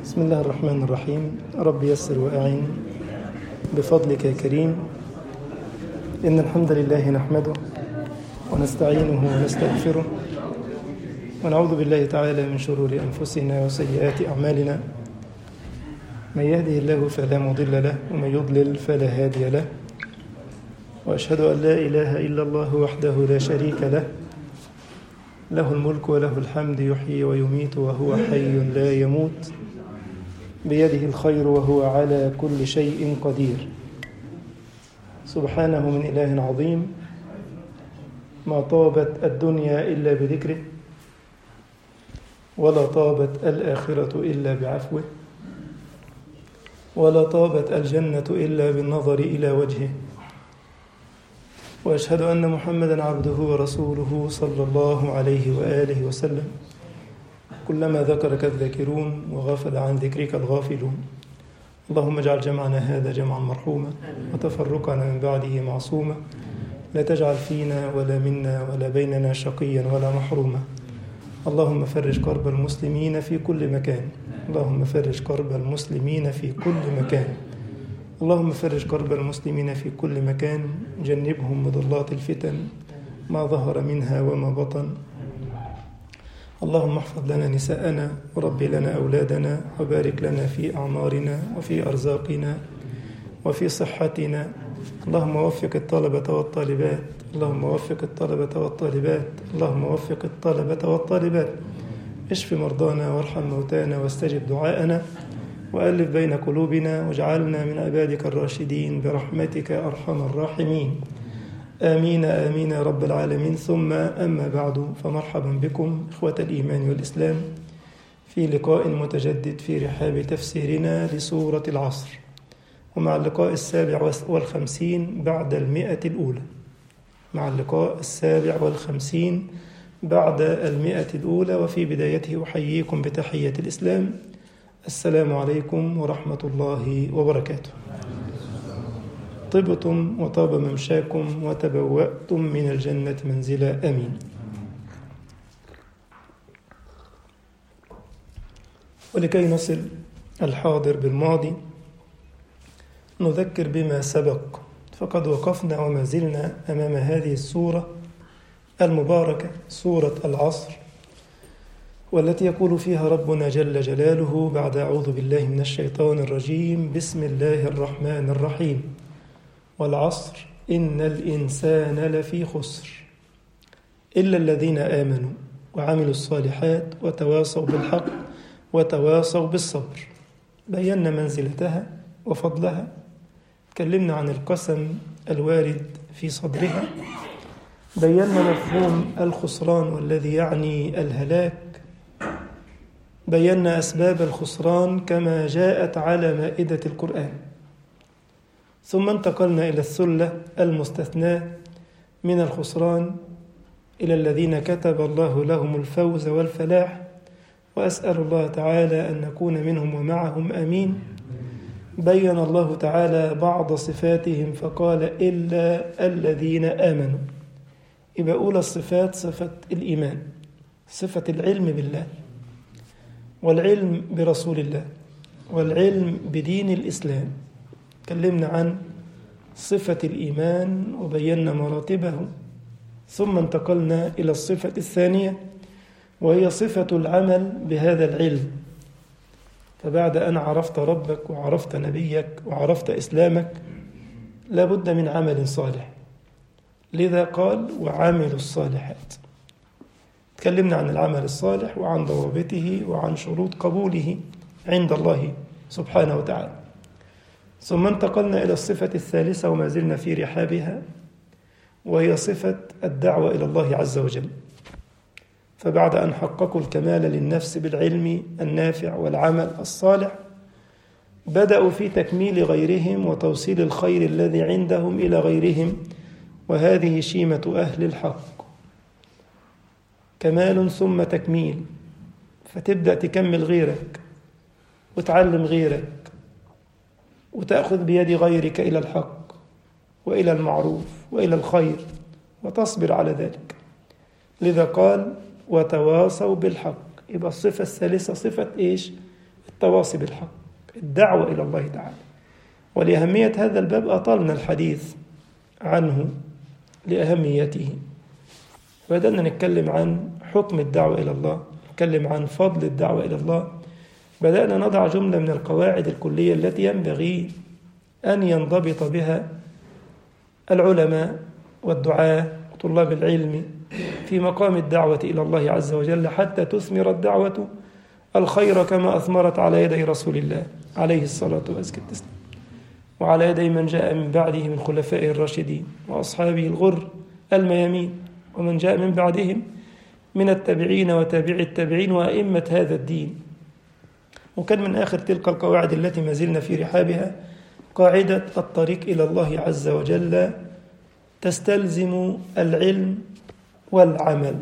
بسم الله الرحمن الرحيم رب يسر وأعين بفضلك يا كريم إن الحمد لله نحمده ونستعينه ونستغفره ونعوذ بالله تعالى من شرور أنفسنا وسيئات أعمالنا من يهده الله فلا مضل له ومن يضلل فلا هادي له وأشهد أن لا إله إلا الله وحده لا شريك له له الملك وله الحمد يحيي ويميت وهو حي لا يموت بيده الخير وهو على كل شيء قدير سبحانه من إله عظيم ما طابت الدنيا إلا بذكره ولا طابت الآخرة إلا بعفوه ولا طابت الجنة إلا بالنظر إلى وجهه وأشهد أن محمدا عبده ورسوله صلى الله عليه وآله وسلم كلما ذكرك الذاكرون وغفل عن ذكرك الغافلون اللهم اجعل جمعنا هذا جمعا مرحوما وتفرقنا من بعده معصوما لا تجعل فينا ولا منا ولا بيننا شقيا ولا محروما اللهم فرج كرب المسلمين في كل مكان اللهم فرج كرب المسلمين في كل مكان اللهم فرج كرب المسلمين في كل مكان جنبهم مضلات الفتن ما ظهر منها وما بطن اللهم احفظ لنا نساءنا ورب لنا أولادنا وبارك لنا في أعمارنا وفي أرزاقنا وفي صحتنا اللهم وفق الطلبة والطالبات اللهم وفق الطلبة والطالبات اللهم وفق الطلبة والطالبات اشف مرضانا وارحم موتانا واستجب دعاءنا وألف بين قلوبنا واجعلنا من عبادك الراشدين برحمتك أرحم الراحمين آمين آمين يا رب العالمين ثم أما بعد فمرحبا بكم إخوة الإيمان والإسلام في لقاء متجدد في رحاب تفسيرنا لسورة العصر ومع اللقاء السابع والخمسين بعد المئة الأولى مع اللقاء السابع والخمسين بعد المئة الأولى وفي بدايته أحييكم بتحية الإسلام السلام عليكم ورحمة الله وبركاته طبتم وطاب ممشاكم وتبوأتم من الجنة منزلا أمين ولكي نصل الحاضر بالماضي نذكر بما سبق فقد وقفنا وما زلنا أمام هذه السورة المباركة سورة العصر والتي يقول فيها ربنا جل جلاله بعد أعوذ بالله من الشيطان الرجيم بسم الله الرحمن الرحيم والعصر إن الإنسان لفي خسر إلا الذين آمنوا وعملوا الصالحات وتواصوا بالحق وتواصوا بالصبر بينا منزلتها وفضلها تكلمنا عن القسم الوارد في صدرها بينا مفهوم الخسران والذي يعني الهلاك بينا أسباب الخسران كما جاءت على مائدة القرآن ثم انتقلنا إلى الثلة المستثناة من الخسران إلى الذين كتب الله لهم الفوز والفلاح وأسأل الله تعالى أن نكون منهم ومعهم أمين بين الله تعالى بعض صفاتهم فقال إلا الذين آمنوا يبقى أولى الصفات صفة الإيمان صفة العلم بالله والعلم برسول الله والعلم بدين الإسلام تكلمنا عن صفة الإيمان وبينا مراتبه ثم انتقلنا إلى الصفة الثانية وهي صفة العمل بهذا العلم فبعد أن عرفت ربك وعرفت نبيك وعرفت إسلامك لابد من عمل صالح لذا قال وعاملوا الصالحات تكلمنا عن العمل الصالح وعن ضوابطه وعن شروط قبوله عند الله سبحانه وتعالى ثم انتقلنا إلى الصفة الثالثة وما زلنا في رحابها وهي صفة الدعوة إلى الله عز وجل فبعد أن حققوا الكمال للنفس بالعلم النافع والعمل الصالح بدأوا في تكميل غيرهم وتوصيل الخير الذي عندهم إلى غيرهم وهذه شيمة أهل الحق كمال ثم تكميل فتبدأ تكمل غيرك وتعلم غيرك وتأخذ بيد غيرك إلى الحق وإلى المعروف وإلى الخير وتصبر على ذلك لذا قال وتواصوا بالحق يبقى الصفة الثالثة صفة إيش التواصي بالحق الدعوة إلى الله تعالى ولأهمية هذا الباب أطلنا الحديث عنه لأهميته بدأنا نتكلم عن حكم الدعوة إلى الله نتكلم عن فضل الدعوة إلى الله بدأنا نضع جملة من القواعد الكلية التي ينبغي أن ينضبط بها العلماء والدعاة وطلاب العلم في مقام الدعوة إلى الله عز وجل حتى تثمر الدعوة الخير كما أثمرت على يدي رسول الله عليه الصلاة والسلام وعلى يدي من جاء من بعده من خلفائه الراشدين وأصحابه الغر الميامين ومن جاء من بعدهم من التابعين وتابع التابعين وأئمة هذا الدين وكان من آخر تلك القواعد التي ما زلنا في رحابها قاعدة الطريق إلى الله عز وجل تستلزم العلم والعمل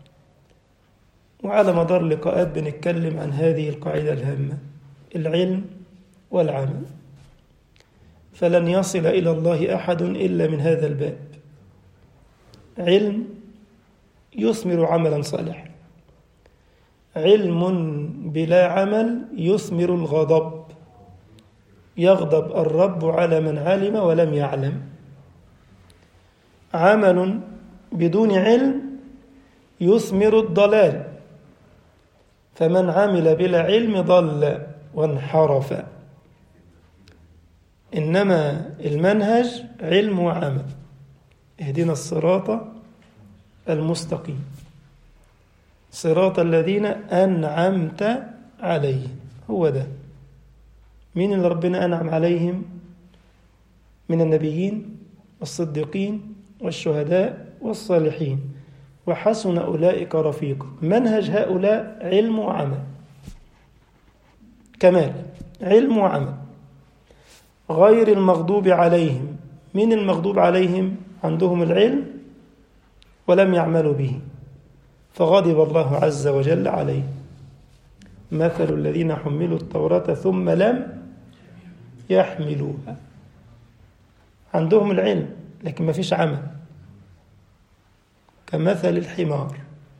وعلى مدار لقاءات بنتكلم عن هذه القاعدة الهامة العلم والعمل فلن يصل إلى الله أحد إلا من هذا الباب علم يثمر عملا صالحا علم بلا عمل يثمر الغضب يغضب الرب على من علم ولم يعلم عمل بدون علم يثمر الضلال فمن عمل بلا علم ضل وانحرف إنما المنهج علم وعمل اهدنا الصراط المستقيم صراط الذين أنعمت عليهم هو ده مين اللي ربنا أنعم عليهم من النبيين والصديقين والشهداء والصالحين وحسن أولئك رفيقا منهج هؤلاء علم وعمل كمال علم وعمل غير المغضوب عليهم من المغضوب عليهم عندهم العلم ولم يعملوا به فغضب الله عز وجل عليه مثل الذين حملوا التوراة ثم لم يحملوها عندهم العلم لكن ما فيش عمل كمثل الحمار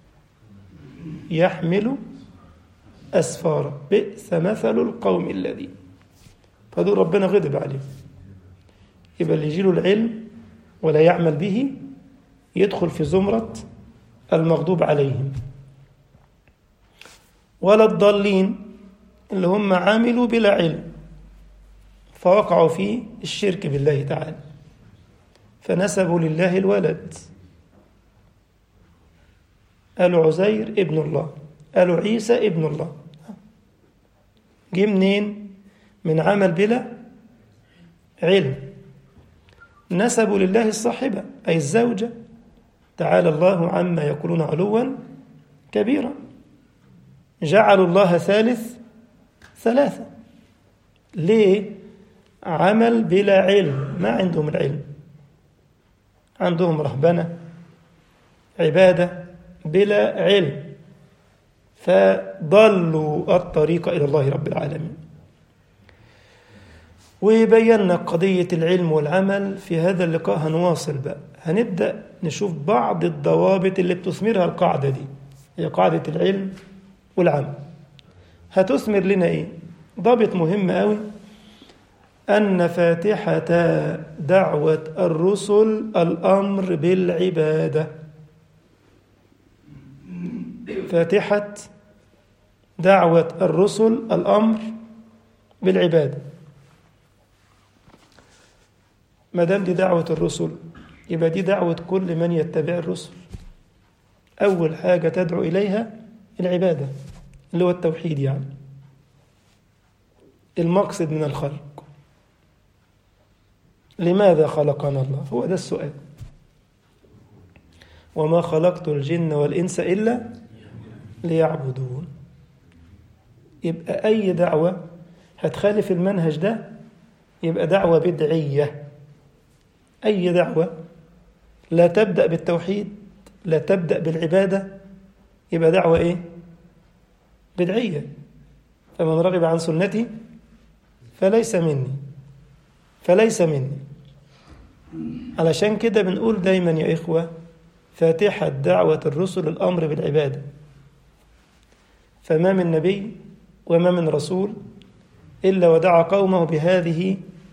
يحمل أسفارا بئس مثل القوم الذين فدول ربنا غضب عليهم يبقى اللي يجيله العلم ولا يعمل به يدخل في زمرة المغضوب عليهم ولا الضالين اللي هم عاملوا بلا علم فوقعوا في الشرك بالله تعالى فنسبوا لله الولد قالوا عزير ابن الله قالوا عيسى ابن الله جه منين من عمل بلا علم نسبوا لله الصاحبة أي الزوجة تعالى الله عما يقولون علوا كبيرا جعلوا الله ثالث ثلاثة ليه عمل بلا علم ما عندهم العلم عندهم رهبنة عبادة بلا علم فضلوا الطريق إلى الله رب العالمين وبينا قضية العلم والعمل في هذا اللقاء هنواصل بقى هنبدأ نشوف بعض الضوابط اللي بتثمرها القاعدة دي هي قاعدة العلم والعمل هتثمر لنا ايه ضابط مهم قوي أن فاتحة دعوة الرسل الأمر بالعبادة فاتحة دعوة الرسل الأمر بالعبادة ما دام دي دعوة الرسل يبقى دي دعوة كل من يتبع الرسل أول حاجة تدعو إليها العبادة اللي هو التوحيد يعني المقصد من الخلق لماذا خلقنا الله هو ده السؤال وما خلقت الجن والإنس إلا ليعبدون يبقى أي دعوة هتخالف المنهج ده يبقى دعوة بدعية أي دعوة لا تبدأ بالتوحيد لا تبدأ بالعبادة يبقى دعوة إيه؟ بدعية فمن رغب عن سنتي فليس مني فليس مني علشان كده بنقول دايما يا إخوة فاتحة دعوة الرسل الأمر بالعبادة فما من نبي وما من رسول إلا ودعا قومه بهذه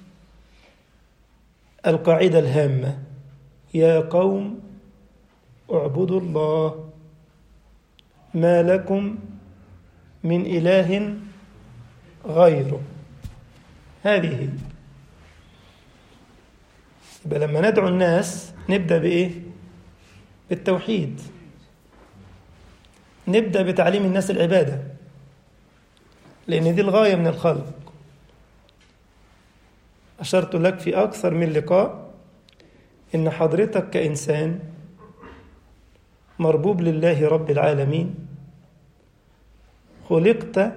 القاعدة الهامة يا قوم اعبدوا الله ما لكم من إله غيره هذه هي يبقى لما ندعو الناس نبدأ بإيه؟ بالتوحيد نبدأ بتعليم الناس العبادة لأن دي الغاية من الخلق أشرت لك في أكثر من لقاء إن حضرتك كإنسان مربوب لله رب العالمين خلقت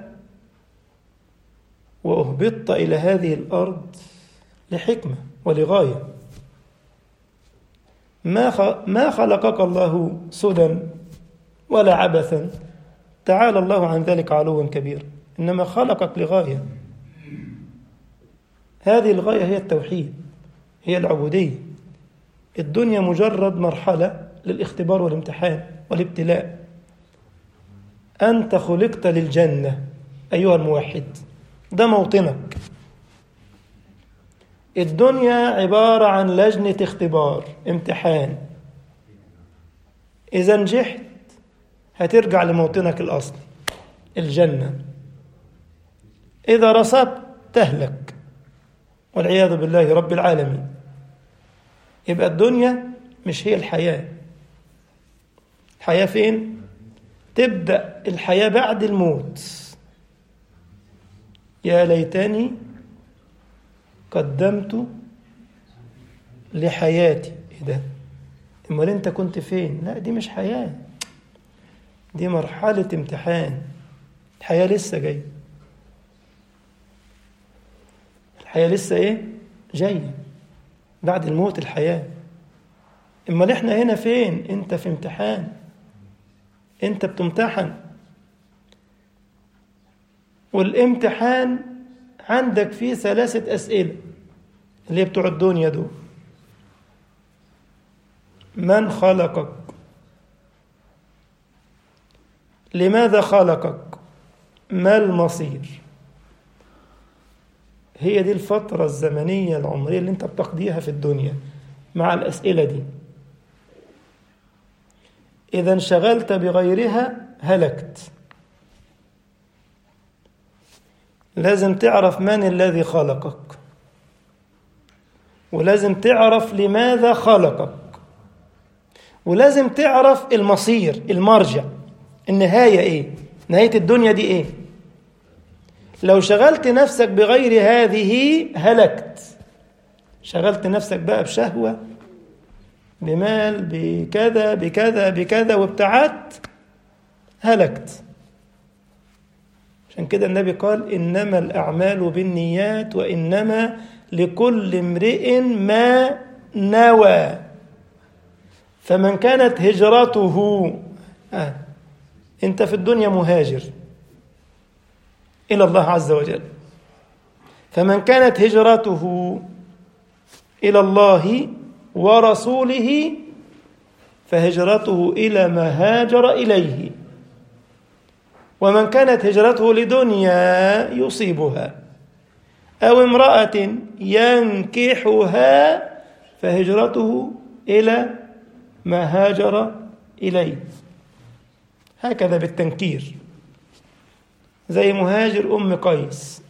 وأهبطت إلى هذه الأرض لحكمة ولغاية ما ما خلقك الله سدى ولا عبثا تعالى الله عن ذلك علوا كبيرا إنما خلقك لغاية هذه الغاية هي التوحيد هي العبودية الدنيا مجرد مرحلة للاختبار والامتحان والابتلاء أنت خلقت للجنة أيها الموحد ده موطنك الدنيا عبارة عن لجنة اختبار امتحان إذا نجحت هترجع لموطنك الأصلي الجنة إذا رسبت تهلك والعياذ بالله رب العالمين يبقى الدنيا مش هي الحياة الحياة فين؟ تبدأ الحياة بعد الموت يا ليتني قدمت لحياتي ايه ده امال انت كنت فين لا دي مش حياه دي مرحله امتحان الحياه لسه جايه الحياه لسه ايه جايه بعد الموت الحياه امال احنا هنا فين انت في امتحان انت بتمتحن والامتحان عندك فيه ثلاثة أسئلة اللي بتوع الدنيا دول من خلقك لماذا خلقك ما المصير هي دي الفترة الزمنية العمرية اللي انت بتقضيها في الدنيا مع الأسئلة دي إذا انشغلت بغيرها هلكت لازم تعرف من الذي خلقك ولازم تعرف لماذا خلقك ولازم تعرف المصير المرجع النهاية ايه نهاية الدنيا دي ايه لو شغلت نفسك بغير هذه هلكت شغلت نفسك بقى بشهوة بمال بكذا بكذا بكذا وابتعدت هلكت عشان كده النبي قال إنما الأعمال بالنيات وإنما لكل امرئ ما نوى فمن كانت هجرته آه أنت في الدنيا مهاجر إلى الله عز وجل فمن كانت هجرته إلى الله ورسوله فهجرته إلى ما هاجر إليه ومن كانت هجرته لدنيا يصيبها أو امرأة ينكحها فهجرته إلى ما هاجر إليه هكذا بالتنكير زي مهاجر أم قيس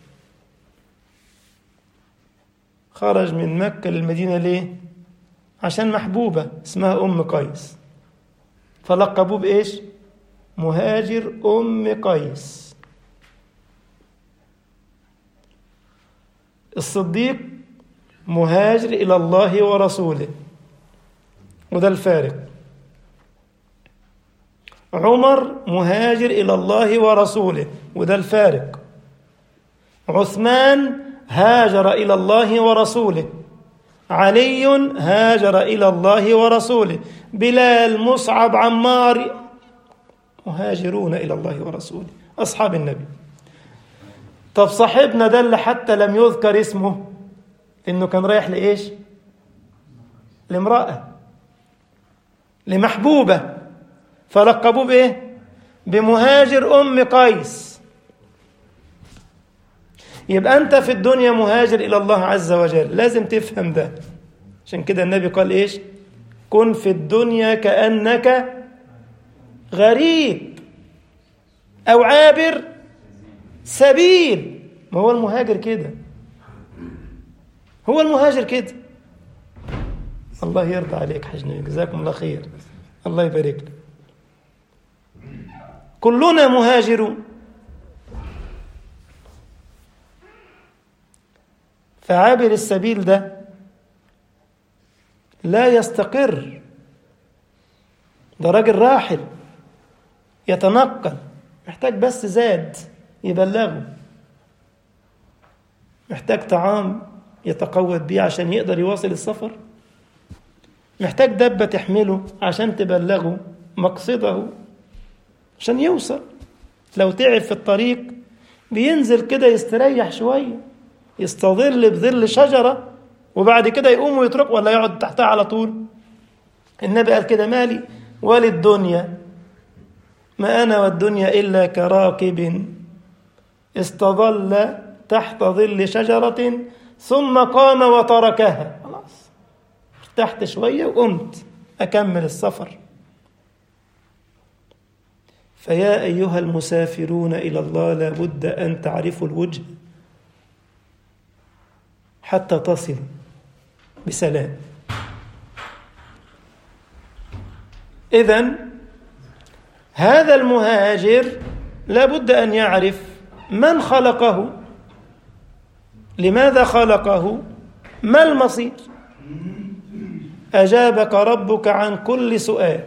خرج من مكة للمدينة ليه؟ عشان محبوبة اسمها أم قيس فلقبوه بإيش؟ مهاجر أم قيس الصديق مهاجر إلى الله ورسوله وده الفارق عمر مهاجر إلى الله ورسوله وده الفارق عثمان هاجر إلى الله ورسوله علي هاجر إلى الله ورسوله بلال مصعب عمار مهاجرون إلى الله ورسوله أصحاب النبي طب صاحبنا ده اللي حتى لم يذكر اسمه إنه كان رايح لإيش لامرأة لمحبوبة فلقبوه بإيه بمهاجر أم قيس يبقى أنت في الدنيا مهاجر إلى الله عز وجل لازم تفهم ده عشان كده النبي قال إيش كن في الدنيا كأنك غريب أو عابر سبيل ما هو المهاجر كده هو المهاجر كده الله يرضى عليك حاج نبي جزاكم الله خير الله يبارك لك كلنا مهاجرون فعابر السبيل ده لا يستقر ده راجل راحل يتنقل محتاج بس زاد يبلغه محتاج طعام يتقوت بيه عشان يقدر يواصل السفر محتاج دبة تحمله عشان تبلغه مقصده عشان يوصل لو تعب في الطريق بينزل كده يستريح شوية يستظل بظل شجرة وبعد كده يقوم ويترك ولا يقعد تحتها على طول النبي قال كده مالي وللدنيا ما أنا والدنيا إلا كراكب استظل تحت ظل شجرة ثم قام وتركها خلاص ارتحت شوية وقمت أكمل السفر فيا أيها المسافرون إلى الله لابد أن تعرفوا الوجه حتى تصلوا بسلام إذا هذا المهاجر لابد أن يعرف من خلقه لماذا خلقه ما المصير أجابك ربك عن كل سؤال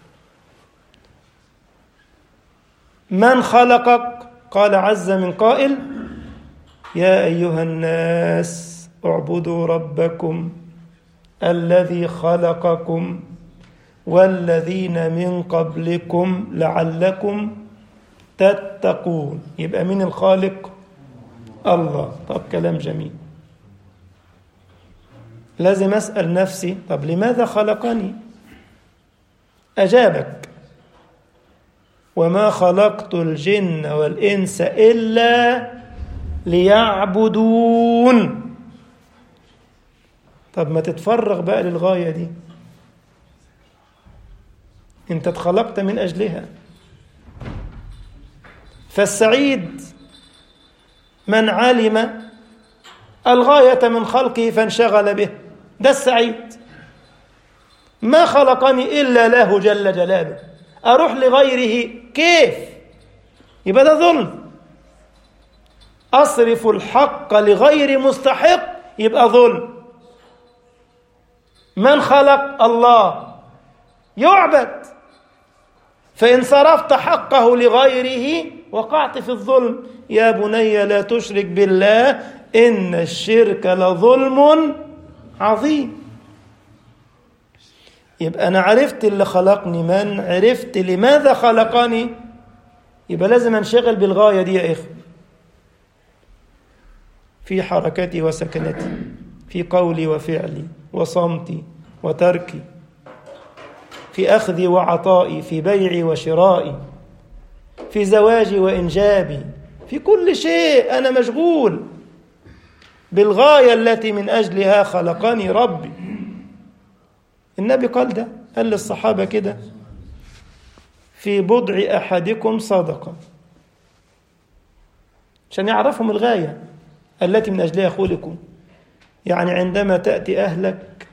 من خلقك قال عز من قائل يا أيها الناس اعبدوا ربكم الذي خلقكم والذين من قبلكم لعلكم تتقون يبقى مين الخالق الله طب كلام جميل لازم أسأل نفسي طب لماذا خلقني أجابك وما خلقت الجن والإنس إلا ليعبدون طب ما تتفرغ بقى للغاية دي انت اتخلقت من أجلها فالسعيد من علم الغاية من خلقه فانشغل به ده السعيد ما خلقني إلا له جل جلاله أروح لغيره كيف يبقى ده ظلم أصرف الحق لغير مستحق يبقى ظلم من خلق الله يعبد فإن صرفت حقه لغيره وقعت في الظلم يا بني لا تشرك بالله إن الشرك لظلم عظيم يبقى أنا عرفت اللي خلقني من عرفت لماذا خلقني يبقى لازم انشغل بالغاية دي يا إخوة في حركتي وسكنتي في قولي وفعلي وصمتي وتركي في أخذي وعطائي في بيعي وشرائي في زواجي وإنجابي في كل شيء أنا مشغول بالغاية التي من أجلها خلقني ربي النبي قال ده قال للصحابة كده في بضع أحدكم صدقة عشان يعرفهم الغاية التي من أجلها خلقوا يعني عندما تأتي أهلك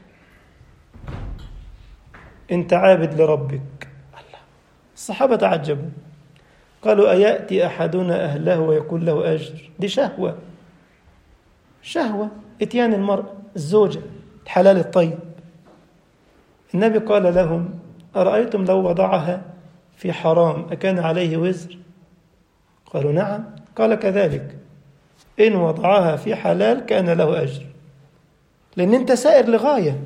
أنت عابد لربك الله الصحابة تعجبوا قالوا أيأتي أحدنا أهله ويكون له أجر دي شهوة شهوة إتيان المرأة الزوجة الحلال الطيب النبي قال لهم أرأيتم لو وضعها في حرام أكان عليه وزر قالوا نعم قال كذلك إن وضعها في حلال كان له أجر لأن أنت سائر لغاية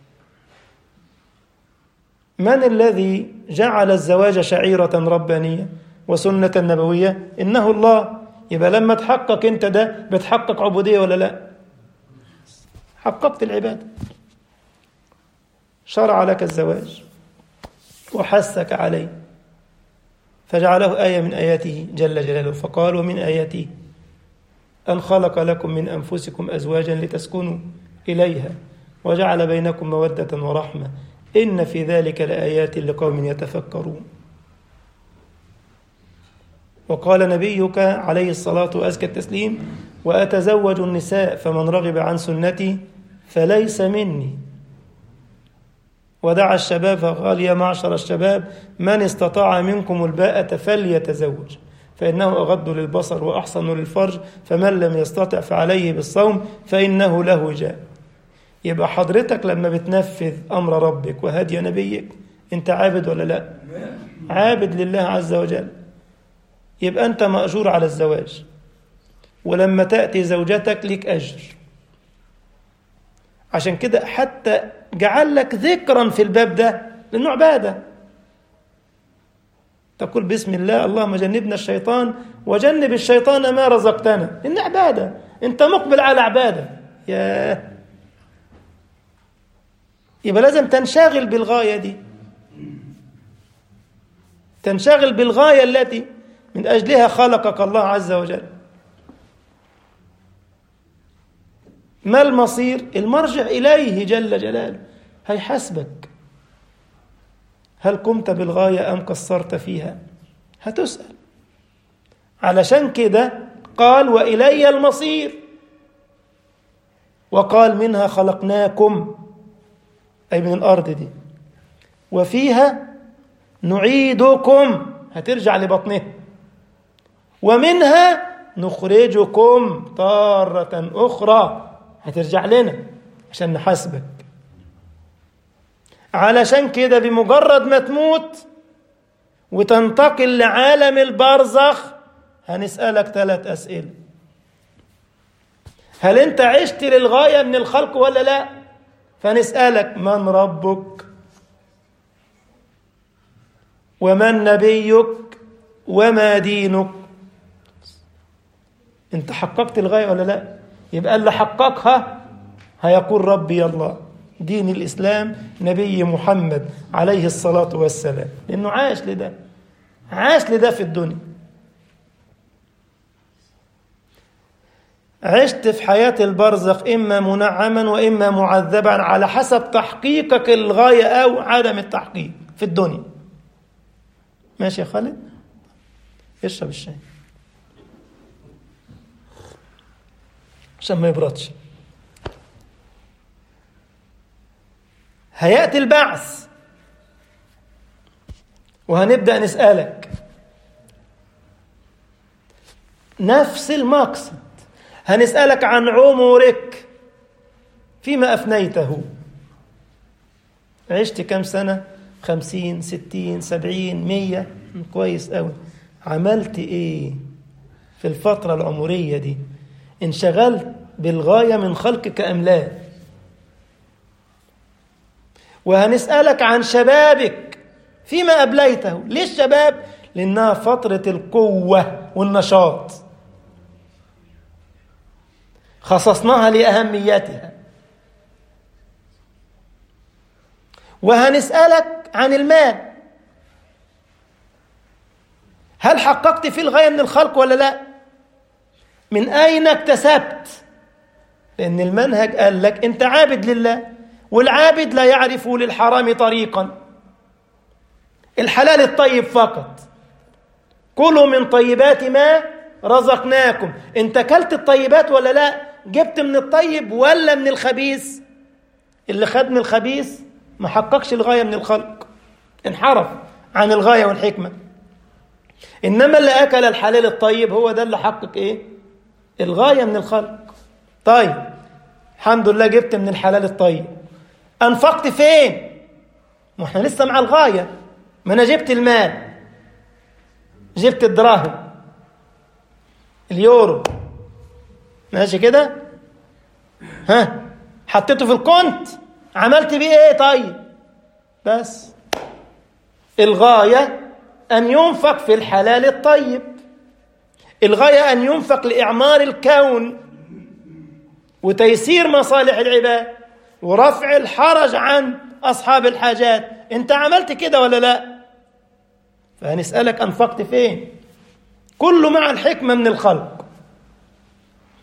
من الذي جعل الزواج شعيرة ربانية وسنة نبوية إنه الله يبقى لما تحقق أنت ده بتحقق عبودية ولا لا حققت العبادة شرع لك الزواج وحثك عليه فجعله آية من آياته جل جلاله فقال ومن آياته أن خلق لكم من أنفسكم أزواجا لتسكنوا إليها وجعل بينكم مودة ورحمة إن في ذلك لآيات لقوم يتفكرون وقال نبيك عليه الصلاة وأزكى التسليم وأتزوج النساء فمن رغب عن سنتي فليس مني ودعا الشباب فقال يا معشر الشباب من استطاع منكم الباءة فليتزوج فإنه أغض للبصر وأحسن للفرج فمن لم يستطع فعليه بالصوم فإنه له جاء يبقى حضرتك لما بتنفذ أمر ربك وهدي نبيك أنت عابد ولا لا عابد لله عز وجل يبقى أنت مأجور على الزواج ولما تأتي زوجتك لك أجر عشان كده حتى جعل لك ذكرا في الباب ده لأنه عبادة تقول بسم الله اللهم جنبنا الشيطان وجنب الشيطان ما رزقتنا إن عبادة أنت مقبل على عبادة يا يبقى لازم تنشغل بالغاية دي تنشغل بالغاية التي من أجلها خلقك الله عز وجل ما المصير المرجع إليه جل جلاله هيحاسبك هل قمت بالغاية أم قصرت فيها هتسأل علشان كده قال وإلي المصير وقال منها خلقناكم أي من الأرض دي وفيها نعيدكم هترجع لبطنه ومنها نخرجكم تارة أخرى هترجع لنا عشان نحاسبك علشان كده بمجرد ما تموت وتنتقل لعالم البرزخ هنسألك ثلاث أسئلة هل أنت عشت للغاية من الخلق ولا لا فنسألك من ربك ومن نبيك وما دينك انت حققت الغاية ولا لا يبقى اللي حققها هيقول ربي الله دين الإسلام نبي محمد عليه الصلاة والسلام لأنه عاش لده عاش لده في الدنيا عشت في حياة البرزخ إما منعما وإما معذبا على حسب تحقيقك الغاية أو عدم التحقيق في الدنيا ماشي يا خالد اشرب الشاي عشان ما يبردش هيأتي البعث وهنبدأ نسألك نفس المقصد هنسألك عن عمرك فيما أفنيته عشت كم سنة خمسين ستين سبعين مية كويس أوي عملت إيه في الفترة العمرية دي انشغلت بالغاية من خلقك أم لا وهنسألك عن شبابك فيما أبليته ليه الشباب لأنها فترة القوة والنشاط خصصناها لأهميتها وهنسألك عن المال هل حققت فيه الغاية من الخلق ولا لا من أين اكتسبت لأن المنهج قال لك أنت عابد لله والعابد لا يعرف للحرام طريقا الحلال الطيب فقط كلوا من طيبات ما رزقناكم انت اكلت الطيبات ولا لا جبت من الطيب ولا من الخبيث اللي خد من الخبيث ما حققش الغاية من الخلق انحرف عن الغاية والحكمة إنما اللي أكل الحلال الطيب هو ده اللي حقق إيه الغاية من الخلق طيب الحمد لله جبت من الحلال الطيب أنفقت فين ما احنا لسه مع الغاية ما أنا جبت المال جبت الدراهم اليورو ماشي كده ها حطيته في الكونت عملت بيه ايه طيب بس الغاية أن ينفق في الحلال الطيب الغاية أن ينفق لإعمار الكون وتيسير مصالح العباد ورفع الحرج عن أصحاب الحاجات أنت عملت كده ولا لا فهنسألك أنفقت فين كله مع الحكمة من الخلق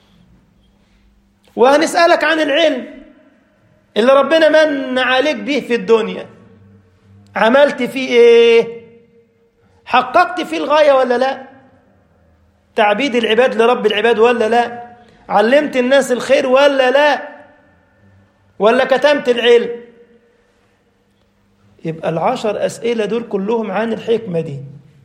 وهنسألك عن العلم اللي ربنا من عليك به في الدنيا عملت فيه ايه حققت فيه الغاية ولا لا تعبيد العباد لرب العباد ولا لا علمت الناس الخير ولا لا ولا كتمت العلم يبقى العشر أسئلة دول كلهم عن الحكمة دي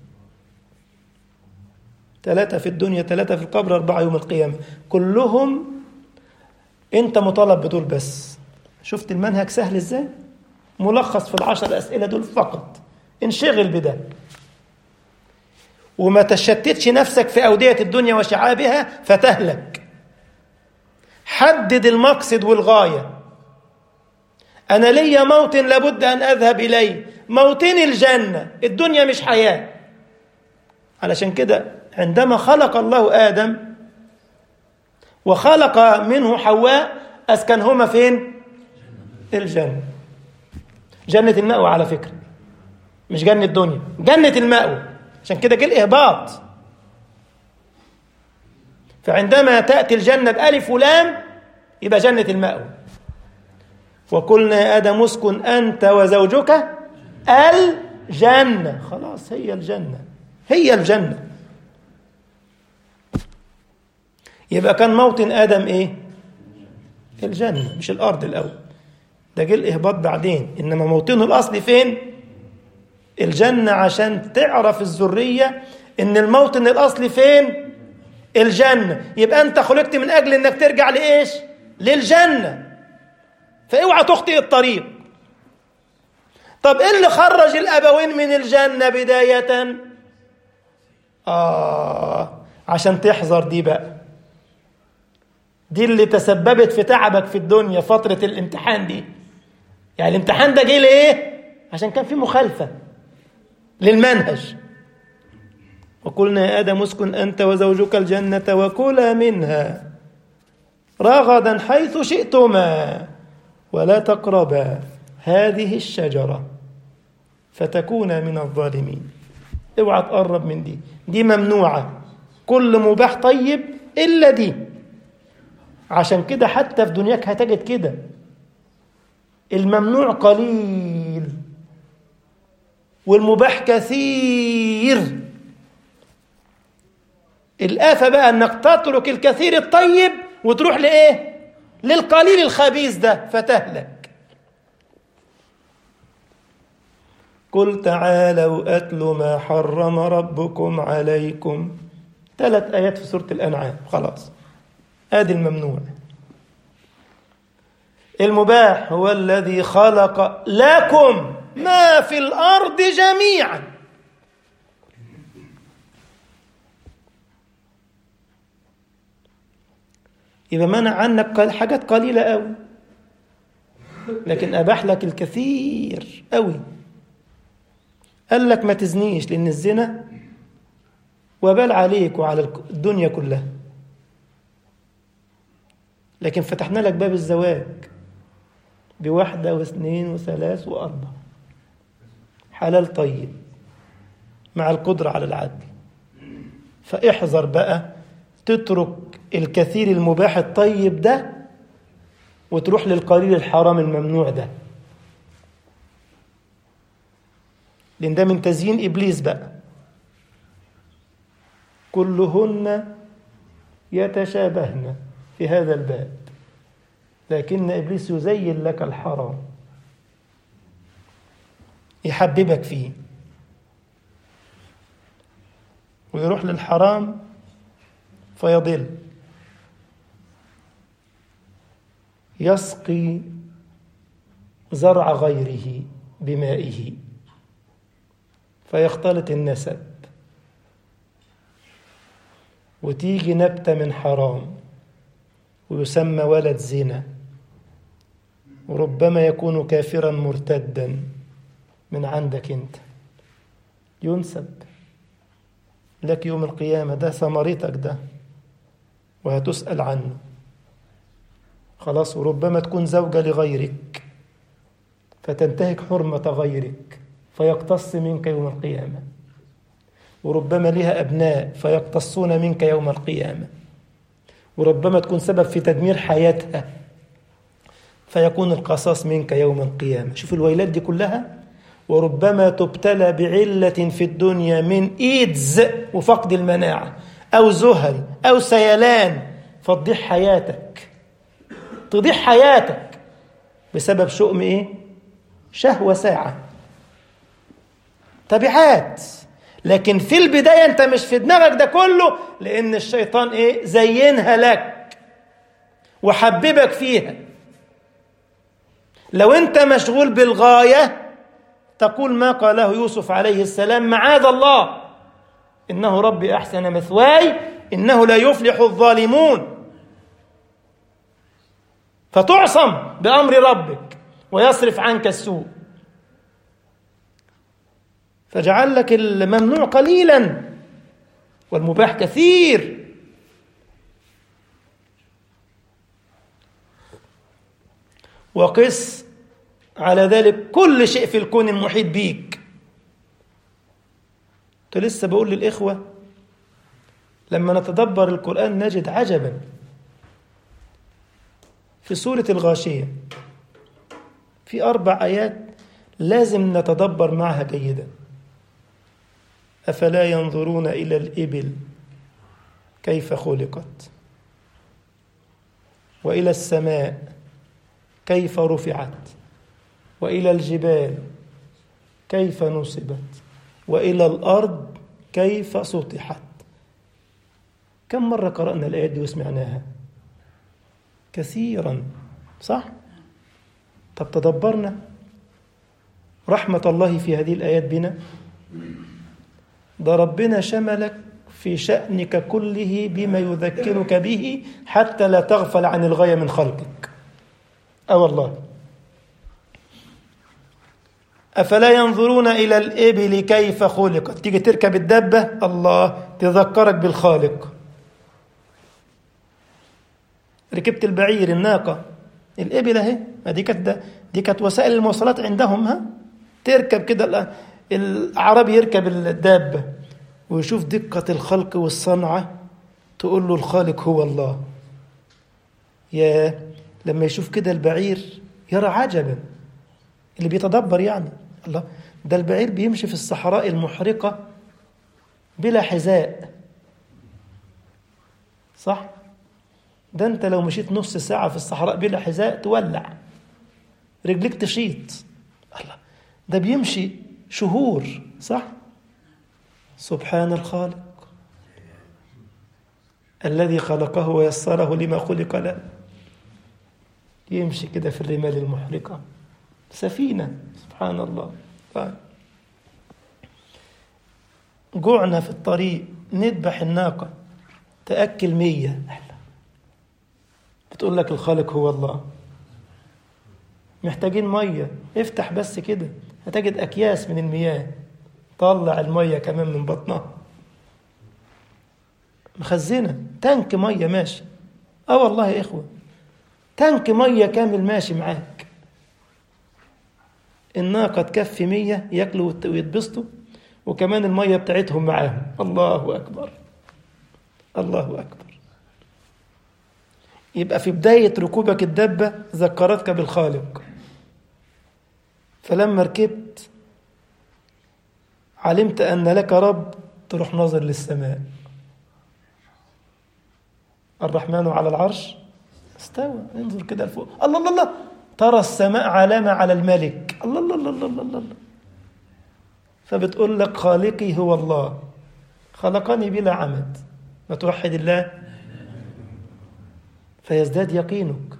ثلاثة في الدنيا ثلاثة في القبر أربعة يوم القيامة كلهم أنت مطالب بدول بس شفت المنهج سهل إزاي ملخص في العشر أسئلة دول فقط انشغل بده وما تشتتش نفسك في أودية الدنيا وشعابها فتهلك حدد المقصد والغاية أنا ليا موطن لابد أن أذهب إليه موطن الجنة الدنيا مش حياة علشان كده عندما خلق الله آدم وخلق منه حواء أسكنهما فين؟ الجنة جنة المأوى على فكرة مش جنة الدنيا جنة المأوى عشان كده جه الإهباط فعندما تأتي الجنة بألف ولام يبقى جنة المأوى وقلنا يا آدم اسكن أنت وزوجك الجنة خلاص هي الجنة هي الجنة يبقى كان موطن آدم إيه؟ الجنة مش الأرض الأول ده جه الإهباط بعدين إنما موطنه الأصلي فين؟ الجنة عشان تعرف الذرية إن الموطن الأصلي فين؟ الجنة يبقى أنت خلقت من أجل إنك ترجع لإيش؟ للجنة فاوعى تخطئ الطريق طب ايه اللي خرج الابوين من الجنه بدايه اه عشان تحذر دي بقى دي اللي تسببت في تعبك في الدنيا فتره الامتحان دي يعني الامتحان ده جه ليه عشان كان في مخالفه للمنهج وقلنا يا ادم اسكن انت وزوجك الجنه وكلا منها رغدا حيث شئتما ولا تقربا هذه الشجرة فتكونا من الظالمين اوعى تقرب من دي دي ممنوعة كل مباح طيب إلا دي عشان كده حتى في دنياك هتجد كده الممنوع قليل والمباح كثير الآفة بقى أنك تترك الكثير الطيب وتروح لإيه للقليل الخبيث ده فتهلك قل تعالوا أتل ما حرم ربكم عليكم ثلاث آيات في سورة الأنعام خلاص آدي الممنوع المباح هو الذي خلق لكم ما في الأرض جميعا يبقى منع عنك حاجات قليلة قوي لكن أباح لك الكثير قوي قال لك ما تزنيش لأن الزنا وبال عليك وعلى الدنيا كلها لكن فتحنا لك باب الزواج بواحدة واثنين وثلاث وأربعة حلال طيب مع القدرة على العدل فاحذر بقى تترك الكثير المباح الطيب ده وتروح للقليل الحرام الممنوع ده لأن ده من تزيين إبليس بقى كلهن يتشابهن في هذا الباب لكن إبليس يزين لك الحرام يحببك فيه ويروح للحرام فيضل يسقي زرع غيره بمائه فيختلط النسب وتيجي نبتة من حرام ويسمى ولد زنا وربما يكون كافرا مرتدا من عندك انت ينسب لك يوم القيامة ده ثمرتك ده وهتسأل عنه خلاص وربما تكون زوجة لغيرك فتنتهك حرمة غيرك فيقتص منك يوم القيامة وربما لها أبناء فيقتصون منك يوم القيامة وربما تكون سبب في تدمير حياتها فيكون القصاص منك يوم القيامة شوف الويلات دي كلها وربما تبتلى بعلة في الدنيا من إيدز وفقد المناعة أو زهري أو سيلان فتضيع حياتك تضيع حياتك بسبب شؤم إيه؟ شهوة ساعة تبعات لكن في البداية أنت مش في دماغك ده كله لأن الشيطان إيه؟ زينها لك وحببك فيها لو أنت مشغول بالغاية تقول ما قاله يوسف عليه السلام معاذ الله إنه ربي أحسن مثواي إنه لا يفلح الظالمون فتعصم بأمر ربك ويصرف عنك السوء فجعل لك الممنوع قليلا والمباح كثير وقس على ذلك كل شيء في الكون المحيط بيك كنت لسه بقول للإخوة لما نتدبر القرآن نجد عجبا في سورة الغاشية في أربع آيات لازم نتدبر معها جيدا أفلا ينظرون إلى الإبل كيف خلقت وإلى السماء كيف رفعت وإلى الجبال كيف نصبت وإلى الأرض كيف سطحت كم مرة قرأنا الآيات دي وسمعناها كثيرا صح طب تدبرنا رحمة الله في هذه الآيات بنا ده ربنا شملك في شأنك كله بما يذكرك به حتى لا تغفل عن الغاية من خلقك أه والله أفلا ينظرون إلى الإبل كيف خلقت تيجي تركب الدبة الله تذكرك بالخالق ركبت البعير الناقة الإبل أهي ما دي كانت دي كانت وسائل المواصلات عندهم ها تركب كده الأعرابي يركب الدابة ويشوف دقة الخلق والصنعة تقول له الخالق هو الله يا لما يشوف كده البعير يرى عجبا اللي بيتدبر يعني الله ده البعير بيمشي في الصحراء المحرقة بلا حذاء صح ده انت لو مشيت نص ساعة في الصحراء بلا حذاء تولع رجليك تشيط الله ده بيمشي شهور صح سبحان الخالق الذي خلقه ويسره لما خلق له يمشي كده في الرمال المحرقة سفينة سبحان الله طيب. جوعنا في الطريق نذبح الناقة تأكل مية بتقول لك الخالق هو الله محتاجين مية افتح بس كده هتجد أكياس من المياه طلع المية كمان من بطنها مخزنة تانك مية ماشي اه والله يا إخوة تانك مية كامل ماشي معاك الناقة تكفي مية ياكلوا ويتبسطوا وكمان المية بتاعتهم معاهم الله أكبر الله أكبر يبقى في بداية ركوبك الدبة ذكرتك بالخالق فلما ركبت علمت أن لك رب تروح ناظر للسماء الرحمن على العرش استوى انظر كده لفوق الله الله الله ترى السماء علامة على الملك الله الله الله الله الله, الله. فبتقول لك خالقي هو الله خلقني بلا عمد ما توحد الله فيزداد يقينك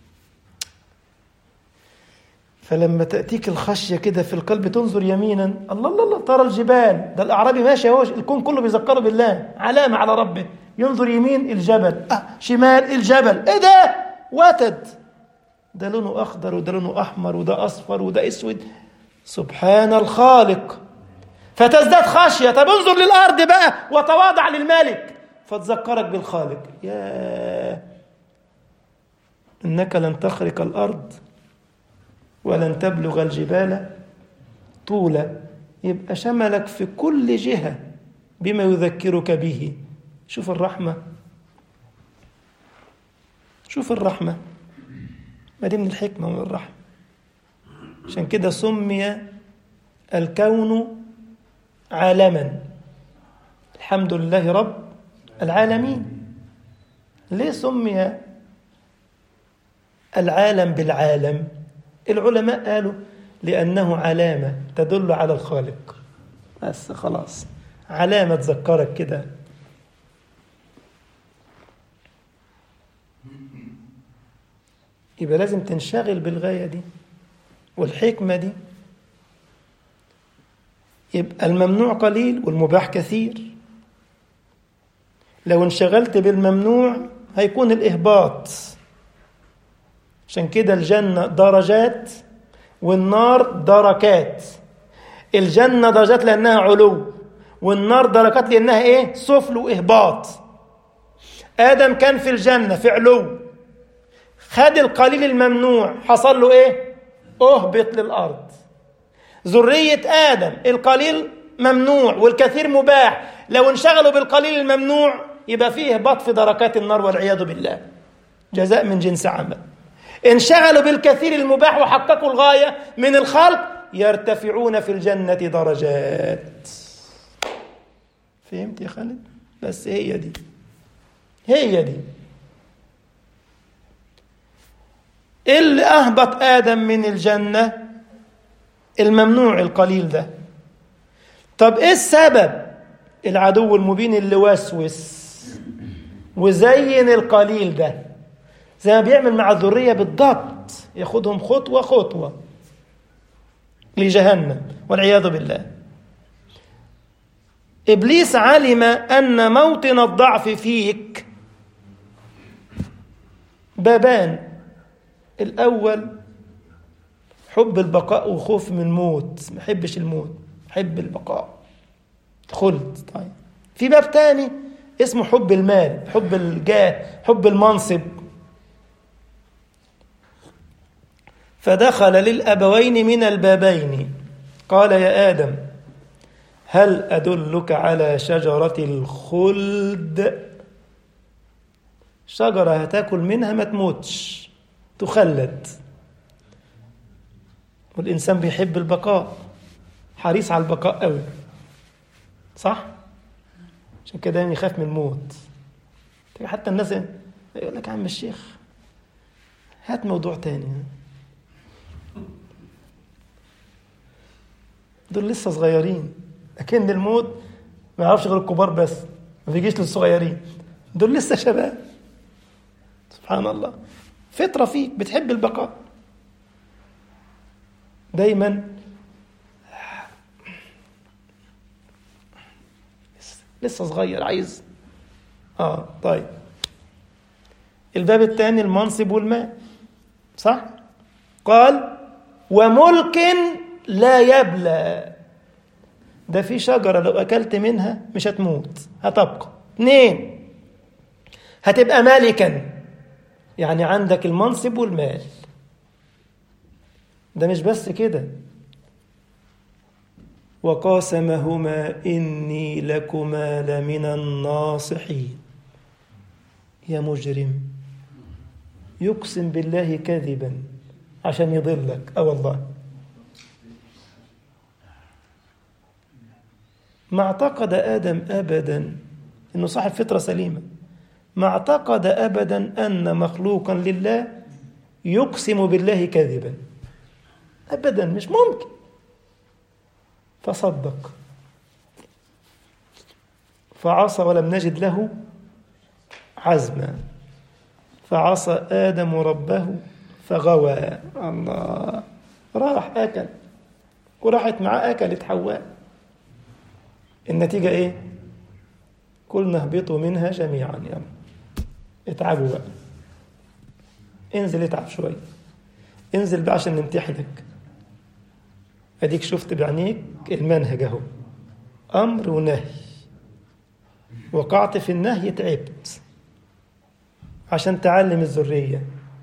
فلما تأتيك الخشية كده في القلب تنظر يمينا الله الله الله ترى الجبال ده الأعرابي ماشي اهو الكون كله بيذكره بالله علامة على ربه ينظر يمين الجبل آه شمال الجبل ايه ده وتد ده لونه أخضر وده لونه أحمر وده أصفر وده أسود سبحان الخالق فتزداد خشية طب انظر للأرض بقى وتواضع للملك فتذكرك بالخالق يا إنك لن تخرق الأرض ولن تبلغ الجبال طولا يبقى شملك في كل جهة بما يذكرك به شوف الرحمة شوف الرحمة ما دي من الحكمة ومن الرحمة عشان كده سمي الكون عالما الحمد لله رب العالمين ليه سمي العالم بالعالم العلماء قالوا لأنه علامة تدل على الخالق بس خلاص علامة تذكرك كده يبقى لازم تنشغل بالغاية دي والحكمة دي يبقى الممنوع قليل والمباح كثير لو انشغلت بالممنوع هيكون الإهباط عشان كده الجنة درجات والنار دركات الجنة درجات لأنها علو والنار دركات لأنها إيه سفل وإهباط آدم كان في الجنة في علو خد القليل الممنوع حصل له إيه أهبط للأرض ذرية آدم القليل ممنوع والكثير مباح لو انشغلوا بالقليل الممنوع يبقى فيه إهباط في دركات النار والعياذ بالله جزاء من جنس عمل انشغلوا بالكثير المباح وحققوا الغاية من الخلق يرتفعون في الجنة درجات فهمت يا خالد بس هي دي هي دي اللي أهبط آدم من الجنة الممنوع القليل ده طب إيه السبب العدو المبين اللي وسوس وزين القليل ده زي ما بيعمل مع الذرية بالضبط ياخدهم خطوة خطوة لجهنم والعياذ بالله إبليس علم أن موطن الضعف فيك بابان الأول حب البقاء وخوف من الموت ما يحبش الموت يحب البقاء خلد طيب في باب تاني اسمه حب المال حب الجاه حب المنصب فدخل للأبوين من البابين قال يا آدم هل أدلك على شجرة الخلد شجرة هتاكل منها ما تموتش تخلد والإنسان بيحب البقاء حريص على البقاء قوي صح؟ عشان كده يخاف من الموت حتى الناس يقول لك يا عم الشيخ هات موضوع تاني دول لسه صغيرين لكن الموت ما يعرفش غير الكبار بس ما بيجيش للصغيرين دول لسه شباب سبحان الله فطرة فيك بتحب البقاء دايما لسه صغير عايز اه طيب الباب الثاني المنصب والمال صح قال وملك لا يبلى ده في شجرة لو أكلت منها مش هتموت هتبقى اثنين هتبقى مالكا يعني عندك المنصب والمال ده مش بس كده وقاسمهما إني لكما لمن الناصحين يا مجرم يقسم بالله كذبا عشان يضلك اه والله ما اعتقد آدم أبدا أنه صاحب فطرة سليمة ما اعتقد أبدا أن مخلوقا لله يقسم بالله كذبا أبدا مش ممكن فصدق فعصى ولم نجد له عزما فعصى آدم ربه فغوى الله راح أكل وراحت معاه أكلت حواء النتيجة إيه؟ قلنا اهبطوا منها جميعا يلا اتعبوا بقى انزل اتعب شوية انزل بقى عشان نمتحنك اديك شفت بعينيك المنهج اهو امر ونهي وقعت في النهي تعبت عشان تعلم الذرية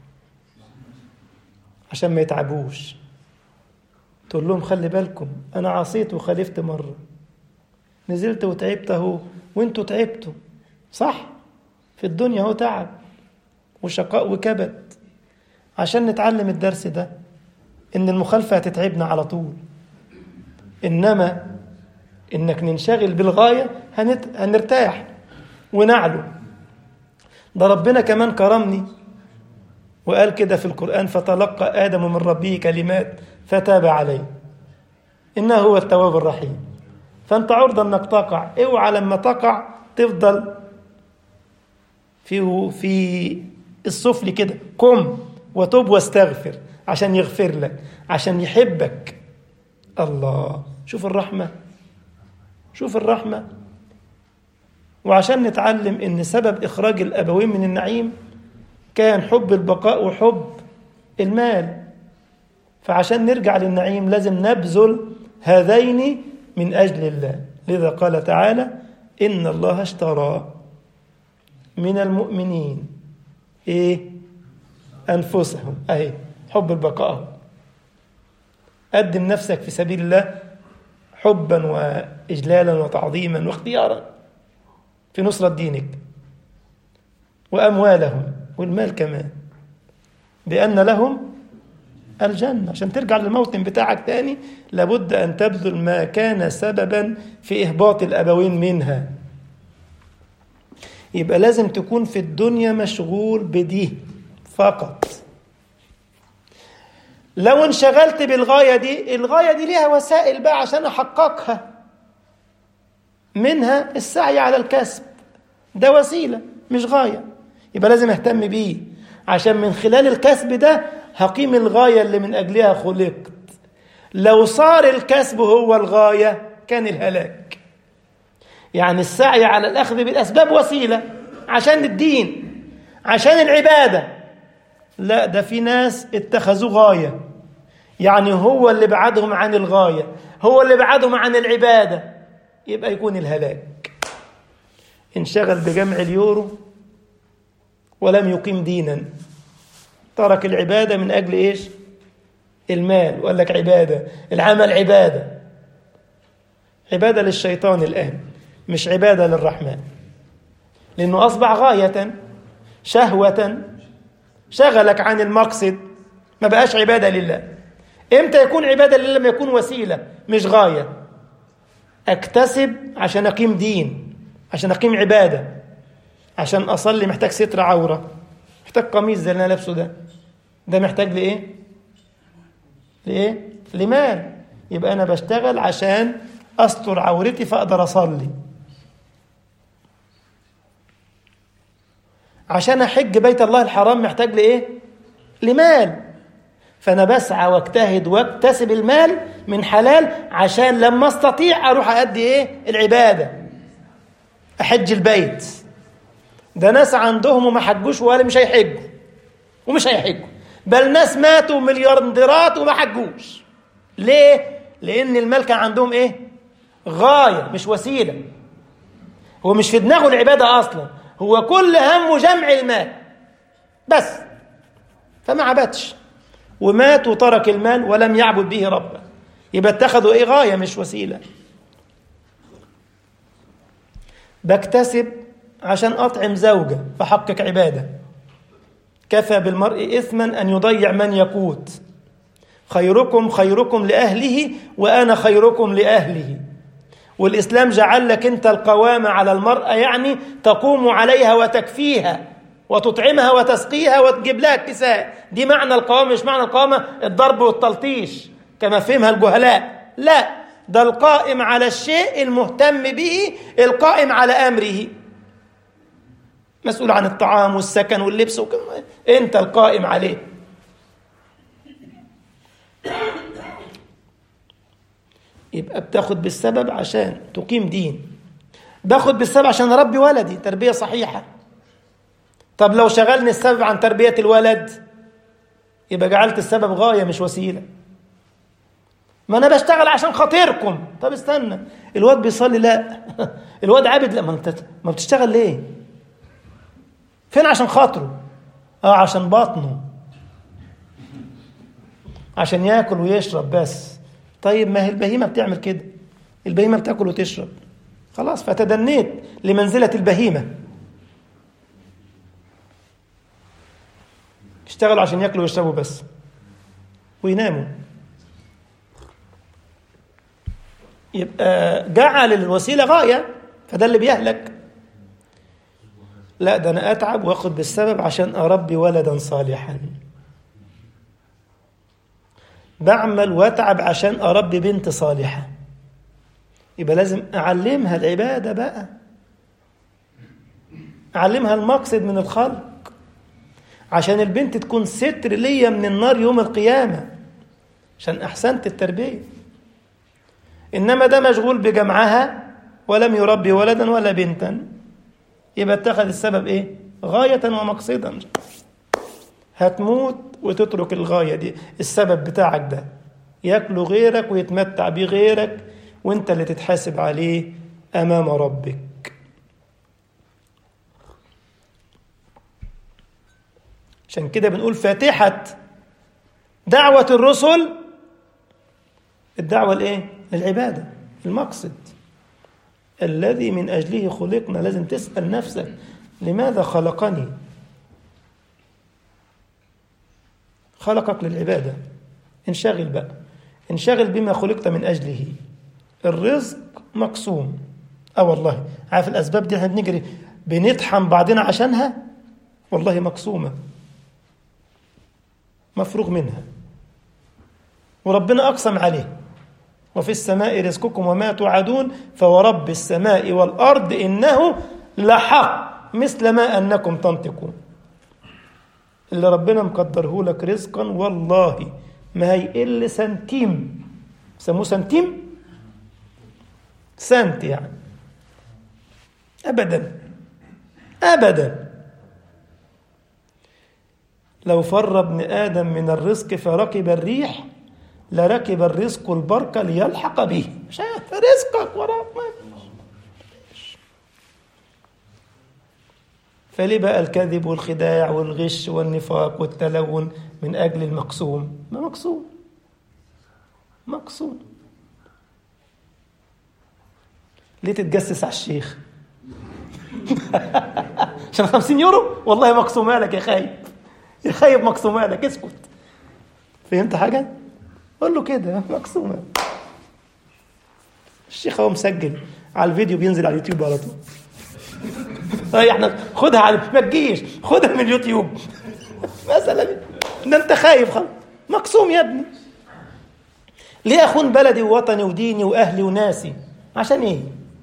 عشان ما يتعبوش تقول لهم خلي بالكم انا عصيت وخالفت مرة نزلت وتعبت اهو وانتوا تعبتوا صح في الدنيا هو تعب وشقاء وكبد عشان نتعلم الدرس ده إن المخالفة هتتعبنا على طول إنما إنك ننشغل بالغاية هنت... هنرتاح ونعلو ده ربنا كمان كرمني وقال كده في القرآن فتلقى آدم من ربه كلمات فتاب عليه إنه هو التواب الرحيم فأنت عرضة أنك تقع اوعى لما تقع تفضل في في السفل كده قم وتوب واستغفر عشان يغفر لك عشان يحبك الله شوف الرحمة شوف الرحمة وعشان نتعلم ان سبب اخراج الابوين من النعيم كان حب البقاء وحب المال فعشان نرجع للنعيم لازم نبذل هذين من اجل الله لذا قال تعالى ان الله اشترى من المؤمنين ايه انفسهم اهي حب البقاء قدم نفسك في سبيل الله حبا واجلالا وتعظيما واختيارا في نصرة دينك وأموالهم والمال كمان بأن لهم الجنة عشان ترجع للموطن بتاعك تاني لابد أن تبذل ما كان سببا في إهباط الأبوين منها يبقى لازم تكون في الدنيا مشغول بدي فقط لو انشغلت بالغاية دي الغاية دي ليها وسائل بقى عشان أحققها منها السعي على الكسب ده وسيلة مش غاية يبقى لازم اهتم بيه عشان من خلال الكسب ده هقيم الغاية اللي من أجلها خلقت لو صار الكسب هو الغاية كان الهلاك يعني السعي على الأخذ بالأسباب وسيلة عشان الدين عشان العبادة لا ده في ناس اتخذوه غاية يعني هو اللي بعدهم عن الغاية هو اللي بعدهم عن العبادة يبقى يكون الهلاك انشغل بجمع اليورو ولم يقيم دينا ترك العبادة من أجل إيش المال وقال لك عبادة العمل عبادة عبادة للشيطان الآن مش عبادة للرحمن لأنه أصبح غاية شهوة شغلك عن المقصد ما بقاش عبادة لله امتى يكون عبادة لله لما يكون وسيلة مش غاية اكتسب عشان اقيم دين عشان اقيم عبادة عشان اصلي محتاج ستر عورة محتاج قميص زي اللي انا لابسه ده ده محتاج لايه لايه لمال يبقى انا بشتغل عشان استر عورتي فاقدر اصلي عشان احج بيت الله الحرام محتاج لايه لمال فانا بسعى واجتهد واكتسب المال من حلال عشان لما استطيع اروح ادي ايه العباده احج البيت ده ناس عندهم وما حجوش ولا مش هيحجوا ومش هيحجوا بل ناس ماتوا مليارديرات وما حجوش ليه لان المال كان عندهم ايه غايه مش وسيله هو مش في دماغه العباده اصلا هو كل همه جمع المال بس فما عبدش ومات وترك المال ولم يعبد به ربه يبقى اتخذوا ايه غايه مش وسيله بكتسب عشان اطعم زوجه فحقق عباده كفى بالمرء اثما ان يضيع من يقوت خيركم خيركم لاهله وانا خيركم لاهله والاسلام جعل لك انت القوامه على المراه يعني تقوم عليها وتكفيها وتطعمها وتسقيها وتجيب لها الكساء دي معنى القوامة مش معنى القوامة الضرب والتلطيش كما فهمها الجهلاء لا ده القائم على الشيء المهتم به القائم على أمره مسؤول عن الطعام والسكن واللبس وكم انت القائم عليه يبقى بتاخد بالسبب عشان تقيم دين باخد بالسبب عشان اربي ولدي تربيه صحيحه طب لو شغلني السبب عن تربية الولد يبقى جعلت السبب غاية مش وسيلة ما أنا بشتغل عشان خاطركم طب استنى الواد بيصلي لا الواد عابد لا ما انت ما بتشتغل ليه فين عشان خاطره اه عشان بطنه عشان ياكل ويشرب بس طيب ما هي البهيمة بتعمل كده البهيمة بتاكل وتشرب خلاص فتدنيت لمنزلة البهيمة يشتغلوا عشان ياكلوا ويشربوا بس ويناموا يبقى جعل الوسيله غايه فده اللي بيهلك لا ده انا اتعب واخد بالسبب عشان اربي ولدا صالحا بعمل واتعب عشان اربي بنت صالحه يبقى لازم اعلمها العباده بقى اعلمها المقصد من الخلق عشان البنت تكون ستر ليا من النار يوم القيامه عشان احسنت التربيه انما ده مشغول بجمعها ولم يربي ولدا ولا بنتا يبقى اتخذ السبب ايه غايه ومقصدا هتموت وتترك الغايه دي السبب بتاعك ده ياكله غيرك ويتمتع بيه غيرك وانت اللي تتحاسب عليه امام ربك عشان كده بنقول فاتحه دعوه الرسل الدعوه الايه للعباده المقصد الذي من اجله خلقنا لازم تسال نفسك لماذا خلقني خلقك للعباده انشغل بقى انشغل بما خلقت من اجله الرزق مقسوم اه والله عارف الاسباب دي احنا بنجري بنطحن بعضنا عشانها والله مقسومه مفروغ منها وربنا اقسم عليه وفي السماء رزقكم وما توعدون فورب السماء والارض انه لحق مثل ما انكم تنطقون اللي ربنا مقدره لك رزقا والله ما هيقل سنتيم سموه سنتيم سنت يعني ابدا ابدا لو فر ابن ادم من الرزق فركب الريح لركب الرزق البركه ليلحق به شايف رزقك وراك فليه بقى الكذب والخداع والغش والنفاق والتلون من اجل المقسوم ما مقسوم مقسوم ليه تتجسس على الشيخ عشان 50 يورو والله مقسومه لك يا خايب يا خايب مقسومه لك اسكت فهمت حاجه قول له كده مقسومه الشيخ هو مسجل على الفيديو بينزل على اليوتيوب على طول طيب احنا خدها على ما تجيش خدها من اليوتيوب مثلا ده انت خايف خالص مقسوم يا ابني ليه اخون بلدي ووطني وديني واهلي وناسي عشان ايه